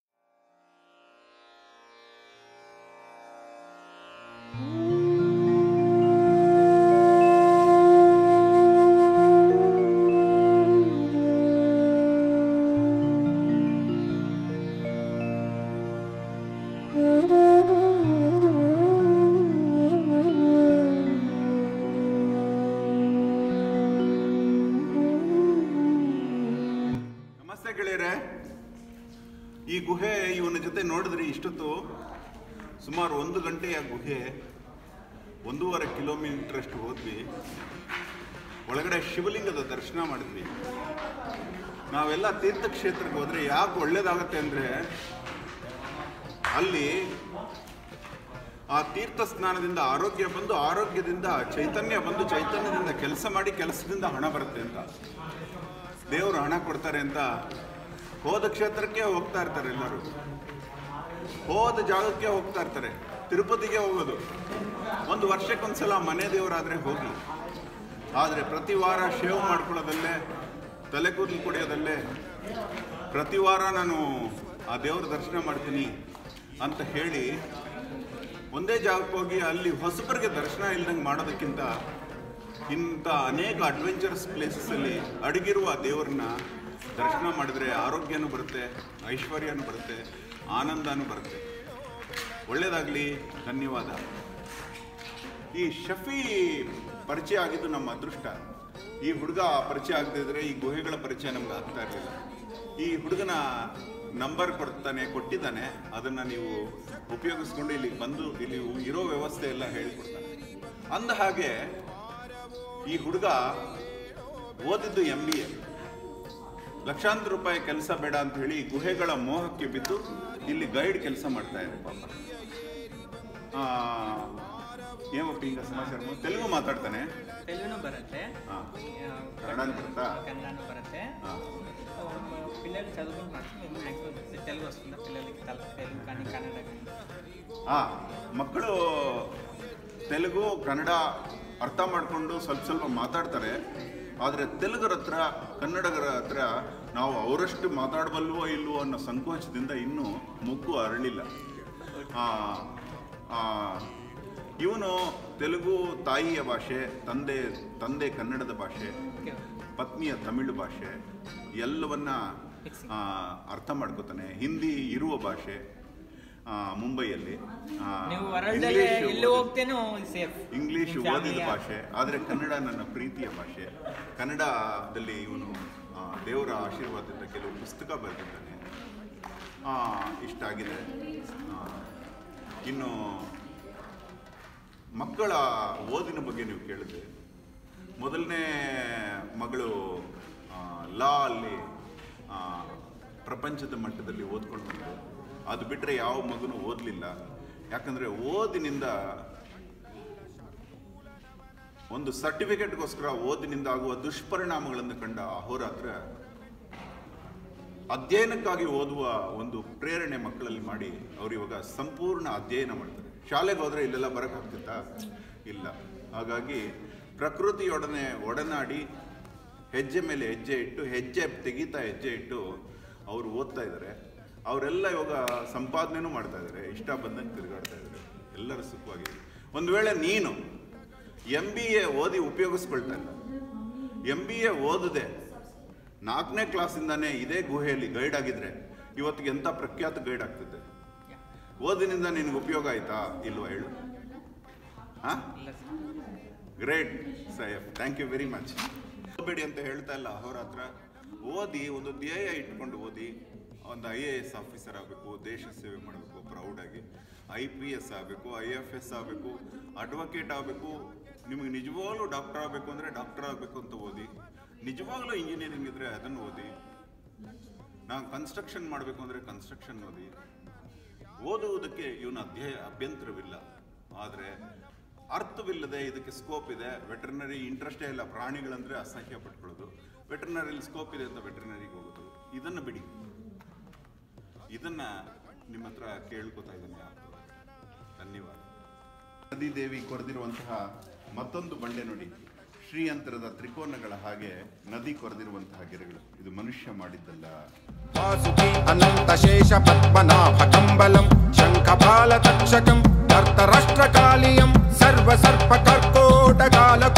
ನಮಸ್ತೆ ಗೆಳೆಯರೆ ಈ ಗುಹೆ ಇವನ ಜೊತೆ ನೋಡಿದ್ರಿ ಇಷ್ಟೊತ್ತು ಸುಮಾರು ಒಂದು ಗಂಟೆಯ ಗುಹೆ ಒಂದೂವರೆ ಕಿಲೋಮೀಟರ್ ಅಷ್ಟು ಹೋದ್ವಿ ಒಳಗಡೆ ಶಿವಲಿಂಗದ ದರ್ಶನ ಮಾಡಿದ್ವಿ ನಾವೆಲ್ಲ ತೀರ್ಥಕ್ಷೇತ್ರಕ್ಕೆ ಹೋದ್ರೆ ಯಾಕೆ ಒಳ್ಳೇದಾಗತ್ತೆ ಅಂದರೆ ಅಲ್ಲಿ ಆ ತೀರ್ಥ ಸ್ನಾನದಿಂದ ಆರೋಗ್ಯ ಬಂದು ಆರೋಗ್ಯದಿಂದ ಚೈತನ್ಯ ಬಂದು ಚೈತನ್ಯದಿಂದ ಕೆಲಸ ಮಾಡಿ ಕೆಲಸದಿಂದ ಹಣ ಬರುತ್ತೆ ಅಂತ ದೇವರು ಹಣ ಕೊಡ್ತಾರೆ ಅಂತ ಹೋದ ಕ್ಷೇತ್ರಕ್ಕೆ ಹೋಗ್ತಾ ಇರ್ತಾರೆ ಎಲ್ಲರೂ ಹೋದ ಜಾಗಕ್ಕೆ ಹೋಗ್ತಾ ಇರ್ತಾರೆ ತಿರುಪತಿಗೆ ಹೋಗೋದು ಒಂದು ವರ್ಷಕ್ಕೊಂದ್ಸಲ ಮನೆ ದೇವರಾದರೆ ಹೋಗಿ ಆದರೆ ಪ್ರತಿ ವಾರ ಶೇವ್ ಮಾಡ್ಕೊಳ್ಳೋದಲ್ಲೇ ತಲೆ ಕೂದಲು ಕುಡಿಯೋದಲ್ಲೇ ಪ್ರತಿ ವಾರ ನಾನು ಆ ದೇವ್ರ ದರ್ಶನ ಮಾಡ್ತೀನಿ ಅಂತ ಹೇಳಿ ಒಂದೇ ಜಾಗಕ್ಕೆ ಹೋಗಿ ಅಲ್ಲಿ ಹೊಸಬರಿಗೆ ದರ್ಶನ ಇಲ್ದಂಗೆ ಮಾಡೋದಕ್ಕಿಂತ ಇಂಥ ಅನೇಕ ಅಡ್ವೆಂಚರಸ್ ಪ್ಲೇಸಸ್ಸಲ್ಲಿ ಅಡಗಿರುವ ದೇವ್ರನ್ನ ದರ್ಶನ ಮಾಡಿದ್ರೆ ಆರೋಗ್ಯನೂ ಬರುತ್ತೆ ಐಶ್ವರ್ಯನೂ ಬರುತ್ತೆ ಆನಂದನೂ ಬರುತ್ತೆ ಒಳ್ಳೆಯದಾಗಲಿ ಧನ್ಯವಾದ ಈ ಶಫಿ ಪರಿಚಯ ಆಗಿದ್ದು ನಮ್ಮ ಅದೃಷ್ಟ ಈ ಹುಡುಗ ಪರಿಚಯ ಆಗದಿದ್ರೆ ಈ ಗುಹೆಗಳ ಪರಿಚಯ ನಮ್ಗೆ ಆಗ್ತಾ ಇರಲಿಲ್ಲ ಈ ಹುಡುಗನ ನಂಬರ್ ಕೊಡ್ತಾನೆ ಕೊಟ್ಟಿದ್ದಾನೆ ಅದನ್ನು ನೀವು ಉಪಯೋಗಿಸ್ಕೊಂಡು ಇಲ್ಲಿ ಬಂದು ಇಲ್ಲಿ ಇರೋ ವ್ಯವಸ್ಥೆ ಎಲ್ಲ ಹೇಳಿಕೊಡ್ತಾನೆ ಅಂದ ಹಾಗೆ ಈ ಹುಡುಗ ಓದಿದ್ದು ಎಂ ಬಿ ಎ ಲಕ್ಷಾಂತರ ರೂಪಾಯಿ ಕೆಲಸ ಬೇಡ ಅಂತ ಹೇಳಿ ಗುಹೆಗಳ ಮೋಹಕ್ಕೆ ಬಿದ್ದು ಇಲ್ಲಿ ಗೈಡ್ ಕೆಲಸ ಮಾಡ್ತಾ ಇದೆ ಪಾಪ ಆ, ಏನಪ್ಪ ಹಿಂಗ ಸಮಾಚಾರ ತೆಲುಗು ಮಾತಾಡ್ತಾನೆ తెలుగును బరతే ఆ. కన్నడను బరతా? కన్నడను బరతే ఆ. పిల్లలు చదువుకుంటున్నారు మేము మ్యాక్సిమం తెలుగు వస్తుందా పిల్లలకి తల తెలుగు కానీ కన్నడ కానీ ಆ ಮಕ್ಕಳು ತೆಲುಗು ಕನ್ನಡ ಅರ್ಥ ಮಾಡಿಕೊಂಡು ಸ್ವಲ್ಪ ಸ್ವಲ್ಪ ಮಾತಾಡ್ತಾರೆ ಆದರೆ ತೆಲುಗರ ಹತ್ರ ಕನ್ನಡಿಗರ ಹತ್ರ ನಾವು ಅವರಷ್ಟು ಮಾತಾಡಬಲ್ವೋ ಇಲ್ವೋ ಅನ್ನೋ ಸಂಕೋಚದಿಂದ ಇನ್ನೂ ಮುಗ್ಗು ಅರಳಿಲ್ಲ ಇವನು ತೆಲುಗು ತಾಯಿಯ ಭಾಷೆ ತಂದೆ ತಂದೆ ಕನ್ನಡದ ಭಾಷೆ ఓకే ಪತ್ನಿಯ ತಮಿಳು ಭಾಷೆ ಎಲ್ಲವನ್ನ ಆ, ಅರ್ಥ ಮಾಡ್ಕೋತಾನೆ ಹಿಂದಿ ಇರುವ ಭಾಷೆ ಆ, ಮುಂಬೈಯಲ್ಲಿ ಆ, ನೀವು ವರ್ಲ್ಡ್ ಇಂಗ್ಲಿಷ್ ಎಲ್ಲಿ ಓದಿ- ಹೋಗ್ತೇನೋ ಸೇಫ್ ಇಂಗ್ಲಿಷ್ ಓದಿದ ಭಾಷೆ ಆದರೆ ಕನ್ನಡ ನನ್ನ ಪ್ರೀತಿಯ ಭಾಷೆ ಕನ್ನಡದಲ್ಲಿ ಇವನು ಆ, ದೇವರ ಆಶೀರ್ವಾದದಿಂದ ಕೆಲವು ಪುಸ್ತಕ ಬರೆದಿದ್ದಾನೆ ಆ, ಇಷ್ಟ ಆಗಿದೆ ಆ, ಇನ್ನು ಮಕ್ಕಳ ಓದಿನ ಬಗ್ಗೆ ನೀವು ಕೇಳಿದ್ರೆ ಮೊದಲನೇ ಮಗಳು ಆ, ಲಾ ಅಲ್ಲಿ ಆ, ಪ್ರಪಂಚದ ಮಟ್ಟದಲ್ಲಿ ಓದ್ಕೊಂಡು ಬಂದು ಅದು ಬಿಟ್ಟರೆ ಯಾವ ಮಗನೂ ಓದಲಿಲ್ಲ ಯಾಕಂದರೆ ಓದಿನಿಂದ ಒಂದು ಸರ್ಟಿಫಿಕೇಟ್ಗೋಸ್ಕರ ಓದಿನಿಂದ ಆಗುವ ದುಷ್ಪರಿಣಾಮಗಳನ್ನು ಕಂಡ ಅಹೋರಾತ್ರ ಅಧ್ಯಯನಕ್ಕಾಗಿ ಓದುವ ಒಂದು ಪ್ರೇರಣೆ ಮಕ್ಕಳಲ್ಲಿ ಮಾಡಿ ಅವರು ಇವಾಗ ಸಂಪೂರ್ಣ ಅಧ್ಯಯನ ಮಾಡ್ತಾರೆ ಶಾಲೆಗೆ ಹೋದ್ರೆ ಇಲ್ಲೆಲ್ಲ ಬರೋಕ್ಕಾಗ್ತಿತ್ತಾ ಇಲ್ಲ ಹಾಗಾಗಿ ಪ್ರಕೃತಿಯೊಡನೆ ಒಡನಾಡಿ ಹೆಜ್ಜೆ ಮೇಲೆ ಹೆಜ್ಜೆ ಇಟ್ಟು ಹೆಜ್ಜೆ ತೆಗಿತಾ ಹೆಜ್ಜೆ ಇಟ್ಟು ಅವರು ಓದ್ತಾ ಇದ್ದಾರೆ ಅವರೆಲ್ಲ ಇವಾಗ ಸಂಪಾದನೆನೂ ಮಾಡ್ತಾ ಇದ್ದಾರೆ ಇಷ್ಟ ಬಂದಂಗೆ ತಿರುಗಾಡ್ತಾ ಇದ್ದಾರೆ ಎಲ್ಲರೂ ಸುಖವಾಗಿದೆ ಒಂದು ವೇಳೆ ನೀನು ಎಂ ಬಿ ಎ ಓದಿ ಉಪಯೋಗಿಸ್ಕೊಳ್ತಾ ಇಲ್ಲ ಎಂ ಬಿ ಎ ಓದದೆ ನಾಲ್ಕನೇ ಕ್ಲಾಸಿಂದಾನೇ ಇದೇ ಗುಹೆಯಲ್ಲಿ ಗೈಡ್ ಆಗಿದ್ರೆ ಇವತ್ತಿಗೆ ಎಂಥ ಪ್ರಖ್ಯಾತ ಗೈಡ್ ಆಗ್ತಿದ್ದೆ ಓದಿನಿಂದ ನಿನಗೆ ಉಪಯೋಗ ಆಯ್ತಾ ಇಲ್ವಾ ಹೇಳು ಹಾ ಇಲ್ಲ ಸರ್ ಗ್ರೇಟ್ ಸಾಯಬ್ ಥ್ಯಾಂಕ್ ಯು ವೆರಿ ಮಚ್ ಓದಬೇಡಿ ಅಂತ ಹೇಳ್ತಾ ಇಲ್ಲ ಅಹೋರಾತ್ರ ಓದಿ ಒಂದು ಧ್ಯೇಯ ಇಟ್ಕೊಂಡು ಓದಿ ಒಂದು ಐ ಎ ಎಸ್ ಆಫೀಸರ್ ಆಗಬೇಕು ದೇಶ ಸೇವೆ ಮಾಡಬೇಕು ಪ್ರೌಡಾಗಿ ಐ ಪಿ ಎಸ್ ಆಗಬೇಕು ಐ ಎಫ್ ಎಸ್ ಆಗಬೇಕು ಅಡ್ವೊಕೇಟ್ ಆಗಬೇಕು ನಿಮಗೆ ನಿಜವಾಗ್ಲೂ ಡಾಕ್ಟರ್ ಆಗಬೇಕು ಅಂದರೆ ಡಾಕ್ಟರ್ ಆಗಬೇಕು ಅಂತ ಓದಿ ನಿಜವಾಗ್ಲೂ ಇಂಜಿನಿಯರಿಂಗ್ ಇದ್ದರೆ ಅದನ್ನು ಓದಿ ನಾವು ಕನ್ಸ್ಟ್ರಕ್ಷನ್ ಮಾಡಬೇಕು ಅಂದರೆ ಕನ್ಸ್ಟ್ರಕ್ಷನ್ ಓದಿ ಓದುವುದಕ್ಕೆ ಇವನ ಅಧ್ಯಯ ಅಭ್ಯಂತರವಿಲ್ಲ ಆದರೆ ಅರ್ಥವಿಲ್ಲದೆ ಇದಕ್ಕೆ ಸ್ಕೋಪ್ ಇದೆ ವೆಟರ್ನರಿ ಇಂಟ್ರೆಸ್ಟೇ ಇಲ್ಲ ಪ್ರಾಣಿಗಳಂದ್ರೆ ಅಸಹ್ಯ ಪಟ್ಕೊಳ್ಳೋದು ವೆಟರ್ನರಿಲಿ ಸ್ಕೋಪ್ ಇದೆ ಅಂತ ವೆಟರ್ನರಿಗೆ ಹೋಗೋದು ಇದನ್ನು ಬಿಡಿ ಇದನ್ನ ನಿಮ್ಮ ಹತ್ರ ಕೇಳ್ಕೊತಾ ಇದ್ದೇನೆ ಧನ್ಯವಾದ ನದಿದೇವಿ ಕೊರೆದಿರುವಂತಹ ಮತ್ತೊಂದು ಬಂಡೆ ನೋಡಿ ಶ್ರೀಯಂತ್ರದ ತ್ರಿಕೋನಗಳ ಹಾಗೆ ನದಿ ಕೊರೆದಿರುವಂತಹ ಗಿಡಗಳು ಇದು ಮನುಷ್ಯ ಮಾಡಿದ್ದಲ್ಲ वासुकी अनन्तशेषपद्मनाभकम्बलं शङ्खपालतक्षकं कर्तराष्ट्रकालियं सर्वसर्पकर्कोटकालकूटं